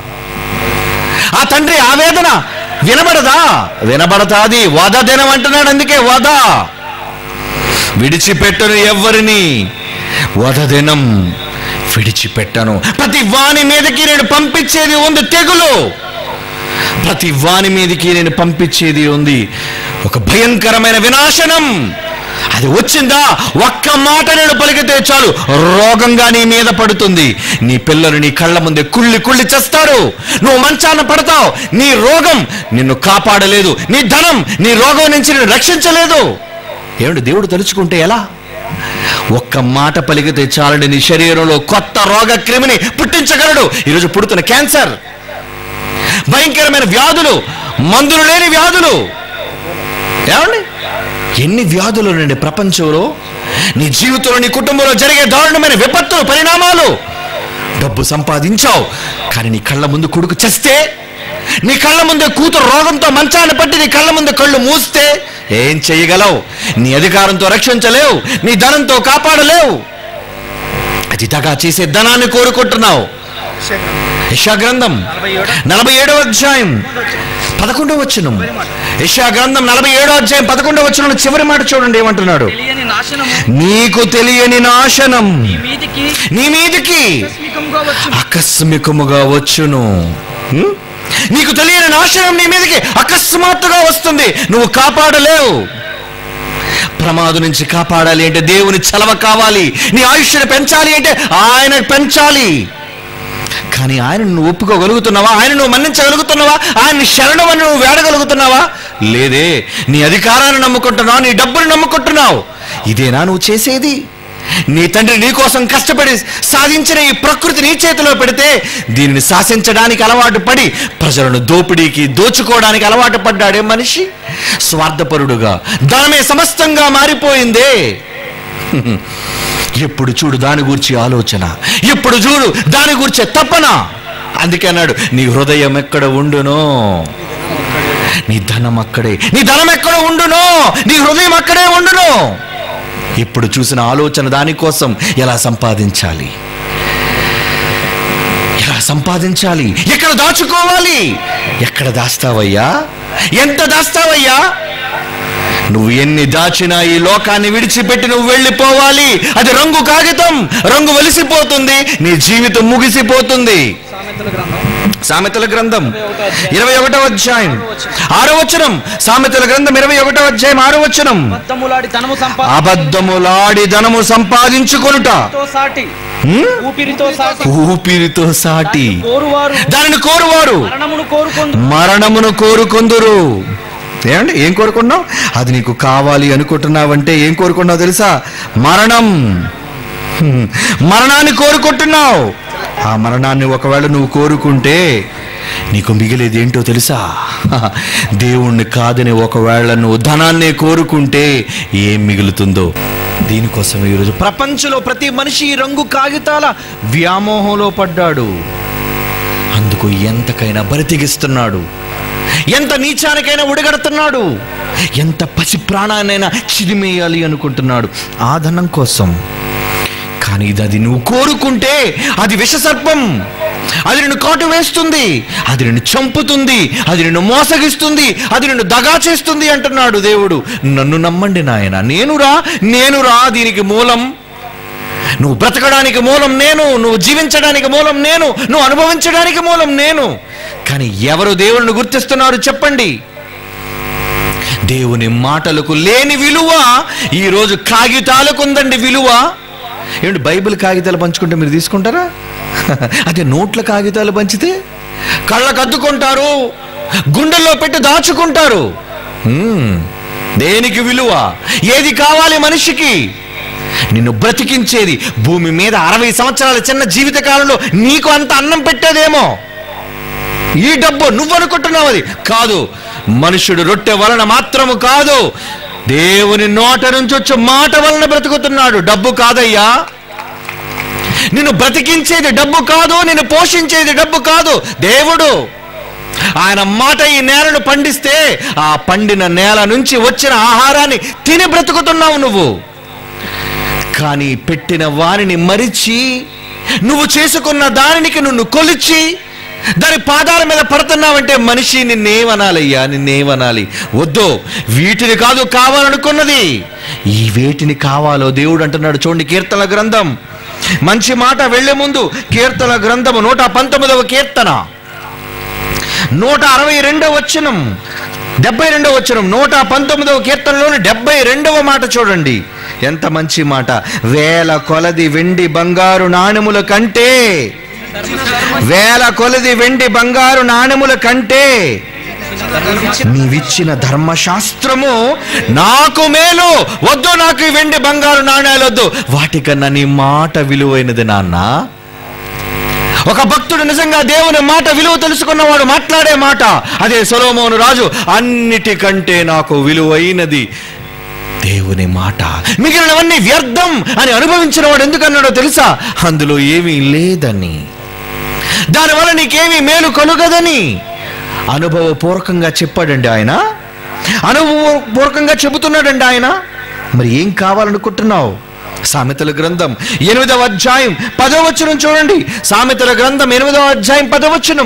ఆ తండ్రి ఆవేదన వినబడదా వినబడతాది వద దినం అంటున్నాడు అందుకే వద విడిచిపెట్టను ఎవ్వరిని వద దినం విడిచిపెట్టను ప్రతి వాని మీదకి నేను పంపించేది ఉంది తెగులు ప్రతి వాని మీదకి నేను పంపించేది ఉంది ఒక భయంకరమైన వినాశనం అది వచ్చిందా ఒక్క మాట నేను పలికితే చాలు రోగంగా నీ మీద పడుతుంది నీ పిల్లలు నీ కళ్ళ ముందే కుళ్ళి కుళ్ళి చేస్తారు నువ్వు మంచాన పడతావు నీ రోగం నిన్ను కాపాడలేదు నీ ధనం నీ రోగం నుంచి నిన్ను రక్షించలేదు ఏమిటి దేవుడు తలుచుకుంటే ఎలా ఒక్క మాట పలికితే చాలండి నీ శరీరంలో కొత్త రోగ క్రిమిని పుట్టించగలడు ఈరోజు పుడుతున్న క్యాన్సర్ భయంకరమైన వ్యాధులు మందులు లేని వ్యాధులు ఏమండి ఎన్ని వ్యాధులు నుండి ప్రపంచంలో నీ జీవితంలో నీ కుటుంబంలో జరిగే దారుణమైన విపత్తులు పరిణామాలు డబ్బు సంపాదించావు కానీ నీ కళ్ళ ముందు కొడుకు చస్తే నీ కళ్ళ ముందే కూతురు రోగంతో మంచాన్ని పట్టి నీ కళ్ళ ముందు కళ్ళు మూస్తే ఏం చేయగలవు నీ అధికారంతో రక్షించలేవు నీ ధనంతో కాపాడలేవు అది దగా చేసే ధనాన్ని కోరుకుంటున్నావు యశా గ్రంథం నలభై ఏడవ అధ్యాయం పదకొండవ వచనం యశా గ్రంథం నలభై ఏడవ అధ్యాయం పదకొండవ వచనం చివరి మాట చూడండి ఏమంటున్నాడు తెలియని నాశనము నీకు తెలియని నాశనం ఈ మీదికి నీ మీదికి ఆకస్మికంగా వచ్చు అకస్మికముగా వచ్చును హ్మ్? నీకు తెలియని నాశనం నీ మీదకి అకస్మాత్తుగా వస్తుంది నువ్వు కాపాడలేవు ప్రమాదం నుంచి కాపాడాలి అంటే దేవుని చలవ కావాలి నీ ఆయుష్ను పెంచాలి అంటే ఆయన పెంచాలి కానీ ఆయన నువ్వు ఒప్పుకోగలుగుతున్నావా ఆయన నువ్వు మన్నించగలుగుతున్నావా ఆయన్ని శరణం అని నువ్వు వేడగలుగుతున్నావా లేదే నీ అధికారాన్ని నమ్ముకుంటున్నావు నీ డబ్బును నమ్ముకుంటున్నావు ఇదేనా నువ్వు చేసేది నీ తండ్రి నీ కోసం కష్టపడి సాధించిన ఈ ప్రకృతి నీ చేతిలో పెడితే దీనిని శాసించడానికి అలవాటు పడి ప్రజలను దోపిడీకి దోచుకోవడానికి అలవాటు పడ్డాడే మనిషి స్వార్థపరుడుగా ధనమే సమస్తంగా మారిపోయిందే ఎప్పుడు చూడు దాని గురించి ఆలోచన ఎప్పుడు చూడు దాని గురించే తపన అందుకే అన్నాడు నీ హృదయం ఎక్కడ ఉండునో నీ ధనం అక్కడే నీ ధనం ఎక్కడ ఉండునో నీ హృదయం అక్కడే ఉండును ఇప్పుడు చూసిన ఆలోచన దానికోసం ఎలా సంపాదించాలి ఎలా సంపాదించాలి ఎక్కడ దాచుకోవాలి ఎక్కడ దాస్తావయ్యా ఎంత దాస్తావయ్యా నువ్వు ఎన్ని దాచినా ఈ లోకాన్ని విడిచిపెట్టి నువ్వు వెళ్ళిపోవాలి అది రంగు కాగితం రంగు వెలిసిపోతుంది నీ జీవితం ముగిసిపోతుంది సామెతల గ్రంథం సామెతల గ్రంథం ఇరవై ఒకటో అధ్యాయం ఆరో వచనం సామెతల గ్రంథం ఇరవై ఒకటో అధ్యాయం ఆరో వచనం అబద్ధములాడి ధనము సంపాదనతో అబద్ధములాడి ధనము సంపాదించుకొనుట సాటి హ్మ్? ఊపిరితో సాటి ఊపిరితో సాటి కోరువారు దానిని కోరువారు మరణమును కోరుకొందు మరణమును కోరుకొందురు ఏమండి ఏం కోరుకున్నావు అది నీకు కావాలి అనుకుంటున్నావంటే ఏం కోరుకున్నావు తెలుసా మరణం హ్మ్. మరణాన్ని కోరుకుంటున్నావు ఆ మరణాన్ని ఒకవేళ నువ్వు కోరుకుంటే నీకు మిగిలేది ఏంటో తెలుసా దేవుణ్ణి కాదని ఒకవేళ నువ్వు ధనాన్నే కోరుకుంటే ఏం మిగులుతుందో దీనికోసం ఈరోజు ప్రపంచంలో ప్రతి మనిషి ఈ రంగు కాగితాల వ్యామోహంలో పడ్డాడు అందుకు ఎంతకైనా బరితెగిస్తున్నాడు ఎంత నీచానికైనా ఉడగడుతున్నాడు ఎంత పసి ప్రాణాన్నైనా చిదిమేయాలి అనుకుంటున్నాడు ఆ ధనం కోసం కానీ ఇది అది నువ్వు కోరుకుంటే అది విషసర్పం అది నిన్ను కాటు వేస్తుంది అది నిన్ను చంపుతుంది అది నిన్ను మోసగిస్తుంది అది నిన్ను దగా చేస్తుంది అంటున్నాడు దేవుడు నన్ను నమ్మండి నాయన నేనురా నేనురా దీనికి మూలం నువ్వు బ్రతకడానికి మూలం నేను నువ్వు జీవించడానికి మూలం నేను నువ్వు అనుభవించడానికి మూలం నేను కానీ ఎవరు దేవుడిని గుర్తిస్తున్నారు చెప్పండి దేవుని మాటలకు లేని విలువ ఈరోజు కాగితాలకు ఉందండి విలువ ఏమిటి బైబిల్ కాగితాలు పంచుకుంటే మీరు తీసుకుంటారా అదే నోట్ల కాగితాలు పంచితే కళ్ళకు అద్దుకుంటారు గుండెల్లో పెట్టి దాచుకుంటారు హ్మ్. దేనికి విలువ ఏది కావాలి మనిషికి నిన్ను బ్రతికించేది భూమి మీద అరవై సంవత్సరాల చిన్న జీవిత కాలంలో నీకు అంత అన్నం పెట్టేదేమో ఈ డబ్బు నువ్వు అనుకుంటున్నావు అది కాదు మనుషుడు రొట్టె వలన మాత్రము కాదు దేవుని నోట నుంచి వచ్చే మాట వలన బ్రతుకుతున్నాడు డబ్బు కాదయ్యా నిన్ను బ్రతికించేది డబ్బు కాదు నిన్ను పోషించేది డబ్బు కాదు దేవుడు ఆయన మాట ఈ నేలను పండిస్తే ఆ పండిన నేల నుంచి వచ్చిన ఆహారాన్ని తిని బ్రతుకుతున్నావు నువ్వు కానీ పెట్టిన వారిని మరిచి నువ్వు చేసుకున్న దానికి నువ్వు కొలిచి దాని పాదాల మీద పడుతున్నావంటే మనిషి నిన్నేమనాలయ్యా నిన్నేమనాలి వద్దు వీటిని కాదు కావాలనుకున్నది ఈ వేటిని కావాలో దేవుడు అంటున్నాడు చూడండి కీర్తన గ్రంథం మంచి మాట వెళ్లే ముందు కీర్తన గ్రంథము నూట పంతొమ్మిదవ కీర్తన నూట అరవై రెండవ వచనం డెబ్బై రెండవ వచనం నూట పంతొమ్మిదవ కీర్తనలోని డెబ్బై రెండవ మాట చూడండి ఎంత మంచి మాట వేల కొలది వెండి బంగారు నాణెముల కంటే వేల కొలది వెండి బంగారు నాణెముల కంటే నీవిచ్చిన ధర్మశాస్త్రము నాకు మేలు వద్దు నాకు ఈ వెండి బంగారు నాణ్యాలు వద్దు వాటికన్నా నీ మాట విలువైనది నాన్న ఒక భక్తుడు నిజంగా దేవుని మాట విలువ తెలుసుకున్నవాడు మాట్లాడే మాట అదే సొలోమోను రాజు అన్నిటికంటే నాకు విలువైనది దేవుని మాట మిగిలినవన్నీ వ్యర్థం అని అనుభవించిన వాడు ఎందుకన్నాడో తెలుసా అందులో ఏమీ లేదని దానివల్ల నీకేమీ మేలు కలుగదని అనుభవపూర్వకంగా చెప్పాడండి ఆయన అనుభవపూర్వకంగా చెబుతున్నాడండి ఆయన మరి ఏం కావాలనుకుంటున్నావు సామెతల గ్రంథం ఎనిమిదవ అధ్యాయం పదవచనం చూడండి సామెతల గ్రంథం ఎనిమిదవ అధ్యాయం పదవచనం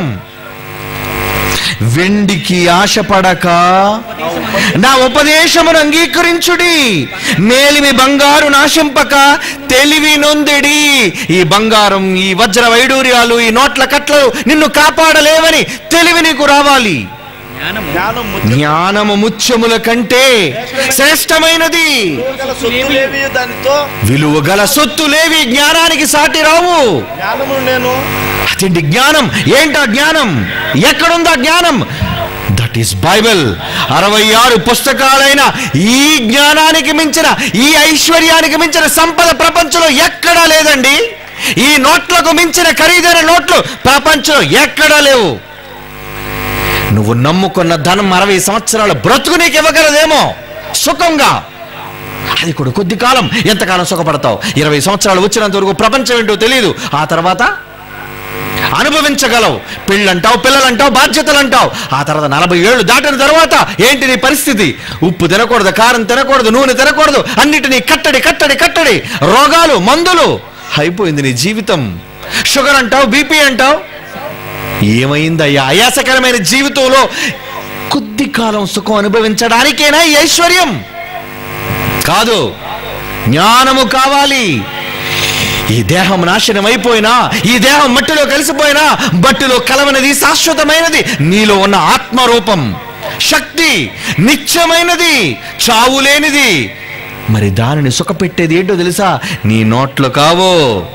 వెండికి ఆశపడక నా ఉపదేశమును అంగీకరించుడి మేలిమి బంగారు నాశింపక తెలివి నొందిడి ఈ బంగారం ఈ వజ్ర వైడూర్యాలు ఈ నోట్ల కట్లలు నిన్ను కాపాడలేవని తెలివి నీకు రావాలి జ్ఞానం జ్ఞానము ముత్యముల కంటే శ్రేష్టమైనది గల సొత్తులేవి దానితో విలువ గల సొత్తులేవి జ్ఞానానికి సాటి రావు జ్ఞానము నేను అదేంటి జ్ఞానం ఏంటా జ్ఞానం ఎక్కడుందా జ్ఞానం దట్ ఈస్ బైబిల్ అరవై ఆరు పుస్తకాలైన ఈ జ్ఞానానికి మించిన ఈ ఐశ్వర్యానికి మించిన సంపద ప్రపంచంలో ఎక్కడా లేదండి ఈ నోట్లకు మించిన ఖరీదైన నోట్లు ప్రపంచంలో ఎక్కడా లేవు నువ్వు నమ్ముకున్న ధనం అరవై సంవత్సరాల బ్రతుకు నీకు ఇవ్వగలదేమో సుఖంగా అది కూడా కొద్ది కాలం ఎంతకాలం సుఖపడతావు ఇరవై సంవత్సరాలు వచ్చినంత వరకు ప్రపంచం ఏంటో తెలియదు ఆ తర్వాత అనుభవించగలవు పెళ్ళంటావు పిల్లలంటావు బాధ్యతలు అంటావు ఆ తర్వాత నలభై ఏళ్ళు దాటిన తర్వాత ఏంటి నీ పరిస్థితి ఉప్పు తినకూడదు కారం తినకూడదు నూనె తినకూడదు అన్నిటినీ కట్టడి కట్టడి కట్టడి రోగాలు మందులు అయిపోయింది నీ జీవితం షుగర్ అంటావు బీపీ అంటావు ఏమైందయ్యా ఆయాసకరమైన జీవితంలో కొద్ది కాలం సుఖం అనుభవించడానికేనా ఈ ఐశ్వర్యం కాదు జ్ఞానము కావాలి ఈ దేహం నాశనం అయిపోయినా ఈ దేహం మట్టిలో కలిసిపోయినా మట్టిలో కలవనిది శాశ్వతమైనది నీలో ఉన్న ఆత్మరూపం శక్తి నిత్యమైనది చావు లేనిది మరి దానిని సుఖపెట్టేది ఏంటో తెలుసా నీ నోట్లు కావు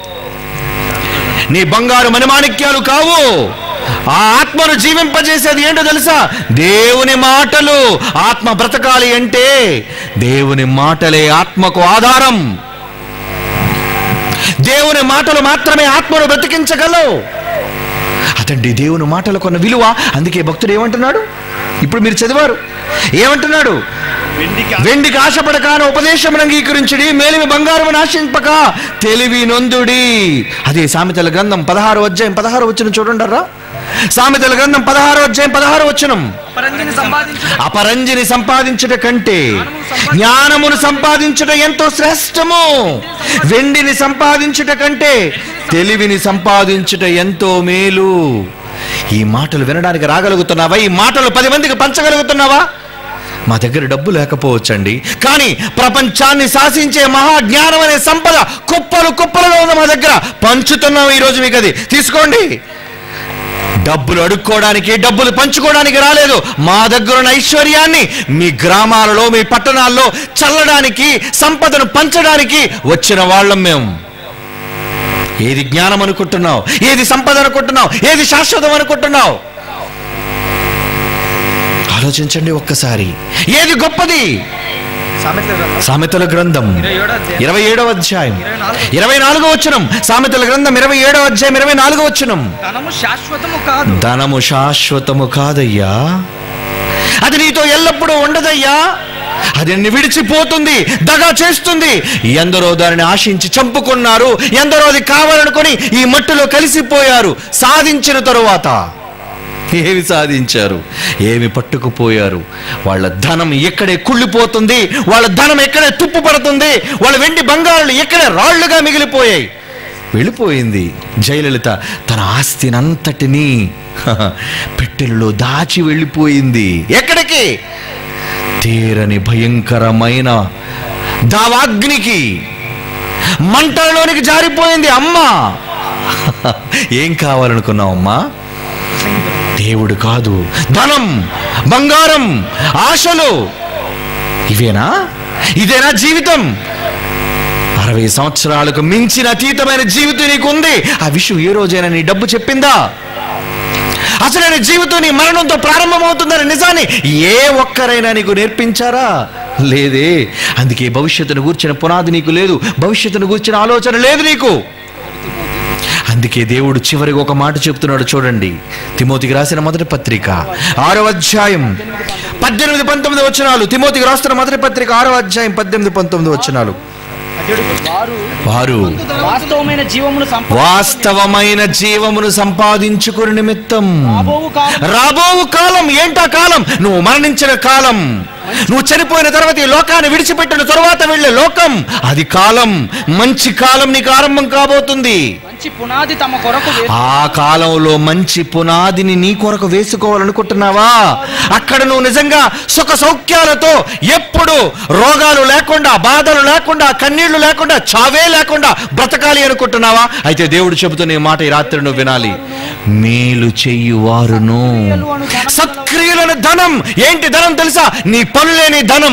నీ బంగారు మణిమాణిక్యాలు కావు ఆ ఆత్మను జీవింపజేసేది ఏంటో తెలుసా దేవుని మాటలు ఆత్మ బ్రతకాలి అంటే దేవుని మాటలే ఆత్మకు ఆధారం దేవుని మాటలు మాత్రమే ఆత్మను బ్రతికించగలవు అతండి దేవుని మాటలకు ఉన్న విలువ అందుకే భక్తుడు ఏమంటున్నాడు ఇప్పుడు మీరు చదివారు ఏమంటున్నాడు వెండికి వెండికి ఆశపడక నా ఉపదేశమును అంగీకరించుడి మేలిమి బంగారము నాశింపక తెలివి నొందుడి అదే సామెతల గ్రంథం పదహారు అధ్యాయం పదహారు వచ్చిన చూడండరా సామెతల గ్రంథం పదహారు అధ్యాయం పదహారు వచనం పరంజిని సంపాదించు అపరంజిని సంపాదించుట కంటే జ్ఞానమును సంపాదించుట ఎంతో శ్రేష్టము వెండిని సంపాదించుట కంటే తెలివిని సంపాదించుట ఎంతో మేలు ఈ మాటలు వినడానికి రాగలుగుతున్నావా ఈ మాటలు పది మందికి పంచగలుగుతున్నావా మా దగ్గర డబ్బు లేకపోవచ్చండి కానీ ప్రపంచాన్ని శాసించే మహా జ్ఞానం అనే సంపద కుప్పలు కుప్పలుగా ఉంది మా దగ్గర పంచుతున్నాం ఈరోజు మీకు అది తీసుకోండి డబ్బులు అడుక్కోవడానికి డబ్బులు పంచుకోవడానికి రాలేదు మా దగ్గర ఉన్న ఐశ్వర్యాన్ని మీ గ్రామాలలో మీ పట్టణాల్లో చల్లడానికి సంపదను పంచడానికి వచ్చిన వాళ్ళం మేము ఏది జ్ఞానం అనుకుంటున్నావు ఏది సంపద అనుకుంటున్నావు ఏది శాశ్వతం అనుకుంటున్నావు ఆలోచించండి ఒక్కసారి ఏది గొప్పది సామెతల గ్రంథం సామెతల గ్రంథం ఇరవై ఏడో అధ్యాయం ఇరవై ఏడవ అధ్యాయం ఇరవై నాలుగు ఇరవై నాలుగో వచనం సామెతల గ్రంథం ఇరవై ఏడవ అధ్యాయం ఇరవై నాలుగో వచనం ధనము శాశ్వతము కాదు ధనము శాశ్వతము కాదయ్యా అది నీతో ఎల్లప్పుడూ ఉండదయ్యా అది నిన్ను విడిచిపోతుంది దగా చేస్తుంది ఎందరో దానిని ఆశించి చంపుకున్నారు ఎందరో అది కావాలనుకొని ఈ మట్టిలో కలిసిపోయారు సాధించిన తరువాత ఏమి సాధించారు ఏమి పట్టుకుపోయారు వాళ్ళ ధనం ఎక్కడే కుళ్ళిపోతుంది వాళ్ళ ధనం ఎక్కడే తుప్పు పడుతుంది వాళ్ళ వెండి బంగారాలు ఎక్కడే రాళ్లుగా మిగిలిపోయాయి వెళ్ళిపోయింది జయలలిత తన ఆస్తినంతటినీ హహ, పెట్టెలలో దాచి వెళ్ళిపోయింది ఎక్కడికి తీరని భయంకరమైన దావాగ్నికి మంటలలోనికి జారిపోయింది అమ్మ ఏం కావాలనుకున్నావు అమ్మా దేవుడు కాదు ధనం బంగారం ఆశలు ఇవేనా ఇదేనా జీవితం అరవై సంవత్సరాలకు మించిన అతీతమైన జీవితం నీకు ఉంది ఆ విషయం ఏ రోజైనా నీ డబ్బు చెప్పిందా అసలు నీ జీవితం నీ మరణంతో ప్రారంభమవుతుందనే నిజాన్ని ఏ ఒక్కరైనా నీకు నేర్పించారా లేదే అందుకే భవిష్యత్తును గూర్చిన పునాది నీకు లేదు భవిష్యత్తును గూర్చిన ఆలోచన లేదు నీకు అందుకే దేవుడు చివరికి ఒక మాట చెప్తున్నాడు చూడండి తిమోతికి రాసిన మొదటి పత్రిక ఆరో అధ్యాయం పద్దెనిమిది పంతొమ్మిది వచనాలు తిమోతికి రాస్తున్న మొదటి పత్రిక ఆరో అధ్యాయం పద్దెనిమిది పంతొమ్మిది వచనాలు వారు వారు వాస్తవమైన జీవమును సంపా వాస్తవమైన జీవమును సంపాదించుకుని నిమిత్తం రాబోవు కాలం రాబోవు కాలం ఏంటా కాలం నువ్వు మరణించిన కాలం నువ్వు చనిపోయిన తర్వాత ఈ లోకాన్ని విడిచిపెట్టిన తరువాత వెళ్ళే లోకం అది కాలం మంచి కాలం నీకు ఆరంభం కాబోతుంది మంచి పునాది తమ కొరకు వేసు- ఆ కాలంలో మంచి పునాదిని నీ కొరకు వేసుకోవాలనుకుంటున్నావా అక్కడ నువ్వు నిజంగా సుఖ సౌఖ్యాలతో ఎప్పుడు రోగాలు లేకుండా బాధలు లేకుండా కన్నీళ్లు లేకుండా చావే లేకుండా బ్రతకాలి అనుకుంటున్నావా అయితే దేవుడు చెబుతున్న ఈ మాట ఈ రాత్రి నువ్వు వినాలి మేలు చెయ్యువారును సత్క్రియలను ధనం ఏంటి ధనం తెలుసా నీ పనులేని ధనం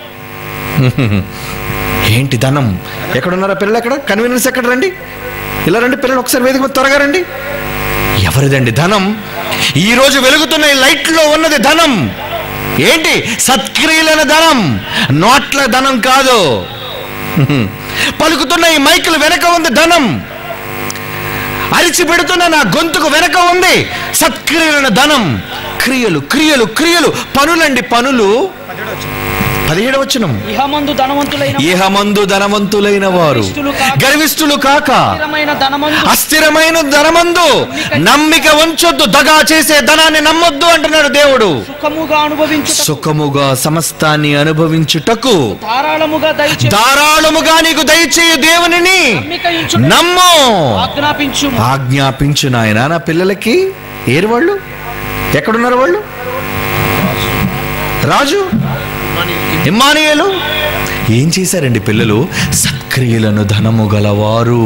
ఏంటి ధనం ఎక్కడున్నారా పిల్లలు ఎక్కడ కన్వీనియన్స్ ఎక్కడ రండి ఇలా రండి పిల్లలు ఒకసారి వేదిక మీద త్వరగా రండి ఎవరిదండి ధనం ఈ రోజు వెలుగుతున్న ఈ లైట్లో ఉన్నది ధనం ఏంటి సత్క్రియలైన ధనం నోట్ల ధనం కాదు పలుకుతున్న ఈ మైకులు వెనక ఉంది ధనం అరిచి పెడుతున్న నా గొంతుకు వెనక ఉంది సత్క్రియలైన ధనం క్రియలు క్రియలు క్రియలు పనులండి పనులు పదిహేడు వచనం ఇహమందు ధనవంతులైన ఇహమందు ధనవంతులైన వారు గర్విష్ఠులు కాక స్థిరమైన ధనమందు అస్థిరమైన ధనమందు నమ్మిక ఉంచొద్దు దగా చేసే ధనాన్ని నమ్మొద్దు అంటున్నాడు దేవుడు సుఖముగా అనుభవించు సుఖముగా సమస్తాన్ని అనుభవించుటకు ధారాళముగా దయచే ధారాళముగా నీకు దయచేయు దేవునిని నమ్మిక ఇంచు నమ్ము ఆజ్ఞాపించు ఆజ్ఞాపించు నాయన నా పిల్లలకి ఏరు వాళ్ళు ఎక్కడున్నారు వాళ్ళు రాజు ఇమ్మానియలు ఏం చేశారండి పిల్లలు సత్క్రియలను ధనము గలవారు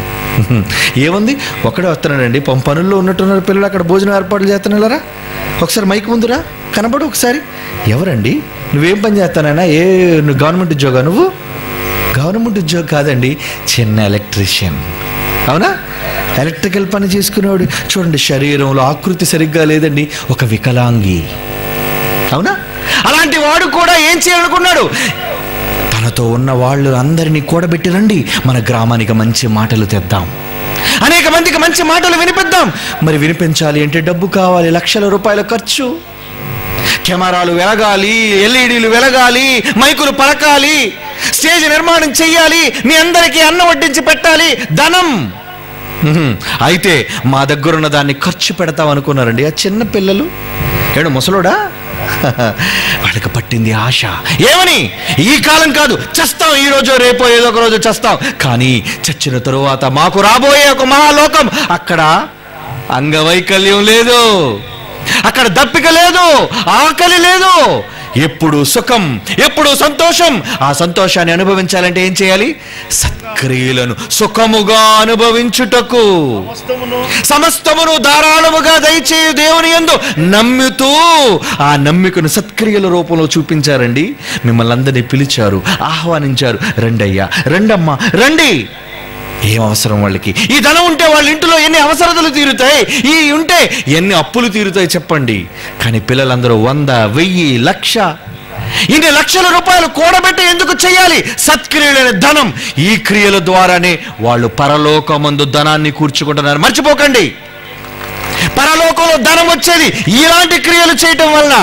ఏముంది ఒక్కడే వస్తున్నాడండి పం- పనుల్లో ఉన్నట్టున్నారు పిల్లలు అక్కడ భోజనం ఏర్పాట్లు చేస్తున్నారా ఒకసారి మైక్ ముందురా కనబడు ఒకసారి ఎవరండి నువ్వేం పని చేస్తానైనా ఏ నువ్వు గవర్నమెంట్ ఉద్యోగా నువ్వు గవర్నమెంట్ ఉద్యోగం కాదండి చిన్న ఎలక్ట్రీషియన్ అవునా ఎలక్ట్రికల్ పని చేసుకునేవాడు చూడండి శరీరంలో ఆకృతి సరిగ్గా లేదండి ఒక వికలాంగి అవునా అలాంటి వాడు కూడా ఏం చేయాలనుకున్నాడు తనతో ఉన్న వాళ్ళు అందరినీ కూడబెట్టి రండి మన గ్రామానికి మంచి మాటలు తెద్దాం అనేక మందికి మంచి మాటలు వినిపిద్దాం మరి వినిపించాలి అంటే డబ్బు కావాలి లక్షల రూపాయల ఖర్చు కెమెరాలు వెలగాలి ఎల్ఈడీలు వెలగాలి మైకులు పలకాలి స్టేజ్ నిర్మాణం చెయ్యాలి మీ అందరికీ అన్నం వడ్డించి పెట్టాలి ధనం హ్మ్. అయితే మా దగ్గరున్న దాన్ని ఖర్చు పెడతాం అనుకున్నారండి ఆ చిన్న పిల్లలు ఏడు ముసలోడా వాళ్ళకి పట్టింది ఆశ ఏమని ఈ కాలం కాదు చస్తాం ఈ రోజు రేపో ఏదో ఒక రోజు చస్తాం కానీ చచ్చిన తరువాత మాకు రాబోయే ఒక మహాలోకం అక్కడ అంగవైకల్యం లేదు అక్కడ దప్పిక లేదు ఆకలి లేదు ఎప్పుడు సుఖం ఎప్పుడు సంతోషం ఆ సంతోషాన్ని అనుభవించాలంటే ఏం చేయాలి సత్క్రియలను సుఖముగా అనుభవించుటకు సమస్తమును సమస్తమును ధారాళముగా దయచేయు దేవుని యందు నమ్ముతూ ఆ నమ్మికను సత్క్రియల రూపంలో చూపించారండి మిమ్మల్ని అందరినీ పిలిచారు ఆహ్వానించారు రండయ్యా రండమ్మా రండి ఏం అవసరం వాళ్ళకి ఈ ధనం ఉంటే వాళ్ళ ఇంటిలో ఎన్ని అవసరతలు తీరుతాయి ఈ ఉంటే ఎన్ని అప్పులు తీరుతాయి చెప్పండి కానీ పిల్లలందరూ వంద వెయ్యి లక్ష ఇన్ని లక్షల రూపాయలు కూడబెట్టి ఎందుకు చేయాలి సత్క్రియలైన ధనం ఈ క్రియల ద్వారానే వాళ్ళు పరలోకమందు ధనాన్ని కూర్చుకుంటున్నారు మర్చిపోకండి పరలోకంలో ధనం వచ్చేది ఇలాంటి క్రియలు చేయటం వలన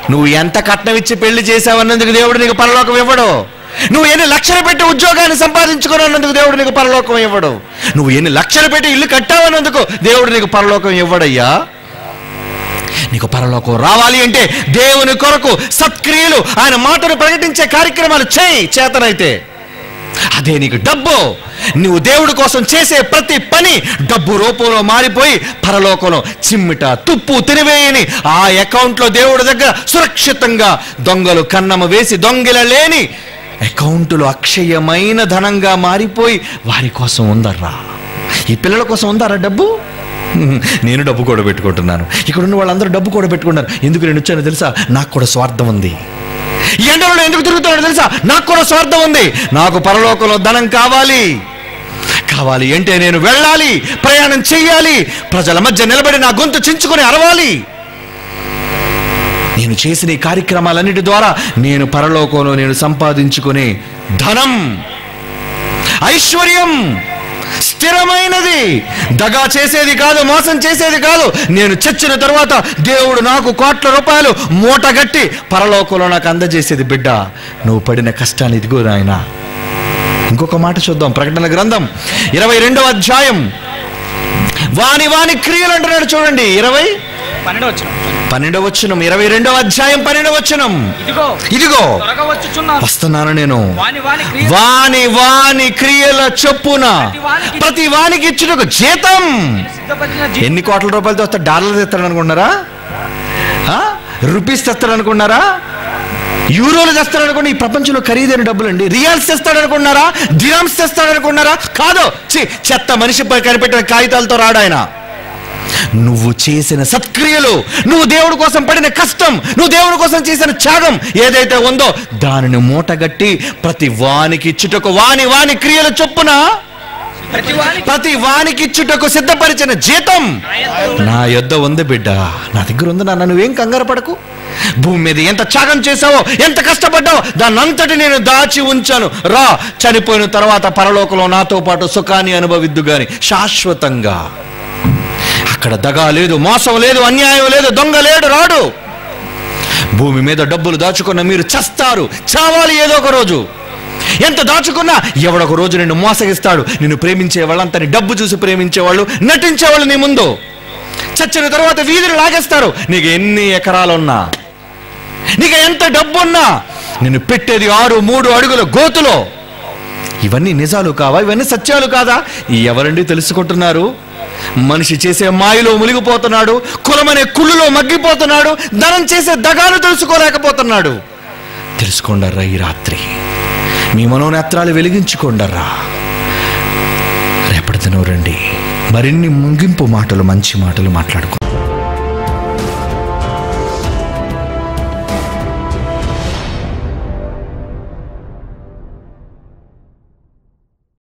నువ్వు ఎంత కట్నం ఇచ్చి పెళ్లి చేసావన్నందుకు దేవుడు నీకు పరలోకం ఇవ్వడు నువ్వు ఎన్ని లక్షలు పెట్టి ఉద్యోగాన్ని సంపాదించుకున్నందుకు దేవుడు నీకు పరలోకం ఇవ్వడు నువ్వు ఎన్ని లక్షలు పెట్టి ఇల్లు కట్టావన్నందుకు దేవుడు నీకు పరలోకం ఇవ్వడయ్యా నీకు పరలోకం రావాలి అంటే దేవుని కొరకు సత్క్రియలు ఆయన మాటను ప్రకటించే కార్యక్రమాలు చేయి చేతనైతే అదే నీకు డబ్బు నువ్వు దేవుడి కోసం చేసే ప్రతి పని డబ్బు రూపంలో మారిపోయి పరలోకంలో చిమ్మిట తుప్పు తినివేయని ఆ అకౌంట్లో దేవుడి దగ్గర సురక్షితంగా దొంగలు కన్నమ వేసి దొంగల లేని అకౌంటులో అక్షయమైన ధనంగా మారిపోయి వారి కోసం ఉందర్రా ఈ పిల్లల కోసం ఉందారా డబ్బు నేను డబ్బు కూడా పెట్టుకుంటున్నాను ఇక్కడ ఉన్న వాళ్ళందరూ డబ్బు కూడా పెట్టుకున్నారు ఎందుకు నేను వచ్చానో తెలుసా నాకు కూడా స్వార్థం ఉంది ఈ ఎండలో ఎందుకు తిరుగుతున్నాడు తెలుసా నాకు కూడా స్వార్థం ఉంది నాకు పరలోకంలో ధనం కావాలి కావాలి అంటే నేను వెళ్ళాలి ప్రయాణం చెయ్యాలి ప్రజల మధ్య నిలబడి నా గొంతు చించుకొని అరవాలి నేను చేసిన ఈ కార్యక్రమాలన్నిటి ద్వారా నేను పరలోకంలో నేను సంపాదించుకునే ధనం ఐశ్వర్యం స్థిరమైనది దగా చేసేది కాదు మోసం చేసేది కాదు నేను చచ్చిన తర్వాత దేవుడు నాకు కోట్ల రూపాయలు మూటగట్టి పరలోకంలో నాకు అందజేసేది బిడ్డ నువ్వు పడిన కష్టాన్ని ఇదిగో నాయన ఇంకొక మాట చూద్దాం ప్రకటన గ్రంథం ఇరవై రెండవ అధ్యాయం వాని వాని క్రియలు అంటున్నాడు చూడండి ఇరవై పన్నెండు వచ్చిన పన్నెండవ వచనం ఇరవై రెండవ అధ్యాయం పన్నెండవ వచనం ఇదిగో ఇదిగో త్వరగా వచ్చుచున్నాను వస్తున్నాను నేను వాని వాని క్రియ వాని వాని క్రియల చొప్పున ప్రతి వానికి ఇచ్చుటకు జీతం సిద్ధపరిచిన జీ- ఎన్ని కోట్ల రూపాయలతో వస్తే డాలర్లు తెస్తాడు అనుకున్నారా ఆ? రూపీస్ తెస్తాడు అనుకున్నారా యూరోలు తెస్తాడు అనుకోండి ఈ ప్రపంచంలో ఖరీదైన డబ్బులు అండి రియాల్స్ తెస్తాడు అనుకున్నారా దిరామ్స్ తెస్తాడు అనుకున్నారా కాదు ఛీ, చెత్త మనిషి పై కనిపెట్టిన కాగితాలతో రాడు ఆయన నువ్వు చేసిన సత్క్రియలు నువ్వు దేవుడి కోసం పడిన కష్టం నువ్వు దేవుడి కోసం చేసిన త్యాగం ఏదైతే ఉందో దానిని మూటగట్టి ప్రతి వానికి ఇచ్చుటకు వాని వాని క్రియల చొప్పున ప్రతి వాని ప్రతి వానికి ఇచ్చుటకు సిద్ధపరిచిన జీతం నా యొద్ద ఉంది బిడ్డ నా దగ్గర ఉంది నాన్న నువ్వేం కంగారు పడకు భూమి మీద ఎంత త్యాగం చేసావో ఎంత కష్టపడ్డావో దాన్ని అంతటి నేను దాచి ఉంచాను రా చనిపోయిన తర్వాత పరలోకంలో నాతో పాటు సుఖాన్ని అనుభవిద్దు గాని శాశ్వతంగా అక్కడ దగా లేదు మోసం లేదు అన్యాయం లేదు దొంగ లేడు రాడు భూమి మీద డబ్బులు దాచుకున్న మీరు చస్తారు చావాలి ఏదో ఒక రోజు ఎంత దాచుకున్నా ఎవడొక రోజు నిన్ను మోసగిస్తాడు నిన్ను ప్రేమించే వాళ్ళంతా నీ డబ్బు చూసి ప్రేమించేవాళ్ళు నటించేవాళ్ళు నీ ముందు చచ్చిన తర్వాత వీధిని లాగేస్తారు నీకు ఎన్ని ఎకరాలున్నా నీకు ఎంత డబ్బున్నా నిన్ను పెట్టేది ఆరు మూడు అడుగుల గోతులో ఇవన్నీ నిజాలు కావా ఇవన్నీ సత్యాలు కాదా ఎవరండి తెలుసుకుంటున్నారు మనిషి చేసే మాయలో మునిగిపోతున్నాడు కులమనే కుళ్ళులో మగ్గిపోతున్నాడు ధనం చేసే దగాలు తెలుసుకోలేకపోతున్నాడు తెలుసుకోండర్రా ఈ రాత్రి మీ మనోనేత్రాలు వెలిగించుకోండర్రా రేపటి దినం రండి మరిన్ని ముగింపు మాటలు మంచి మాటలు మాట్లాడుకో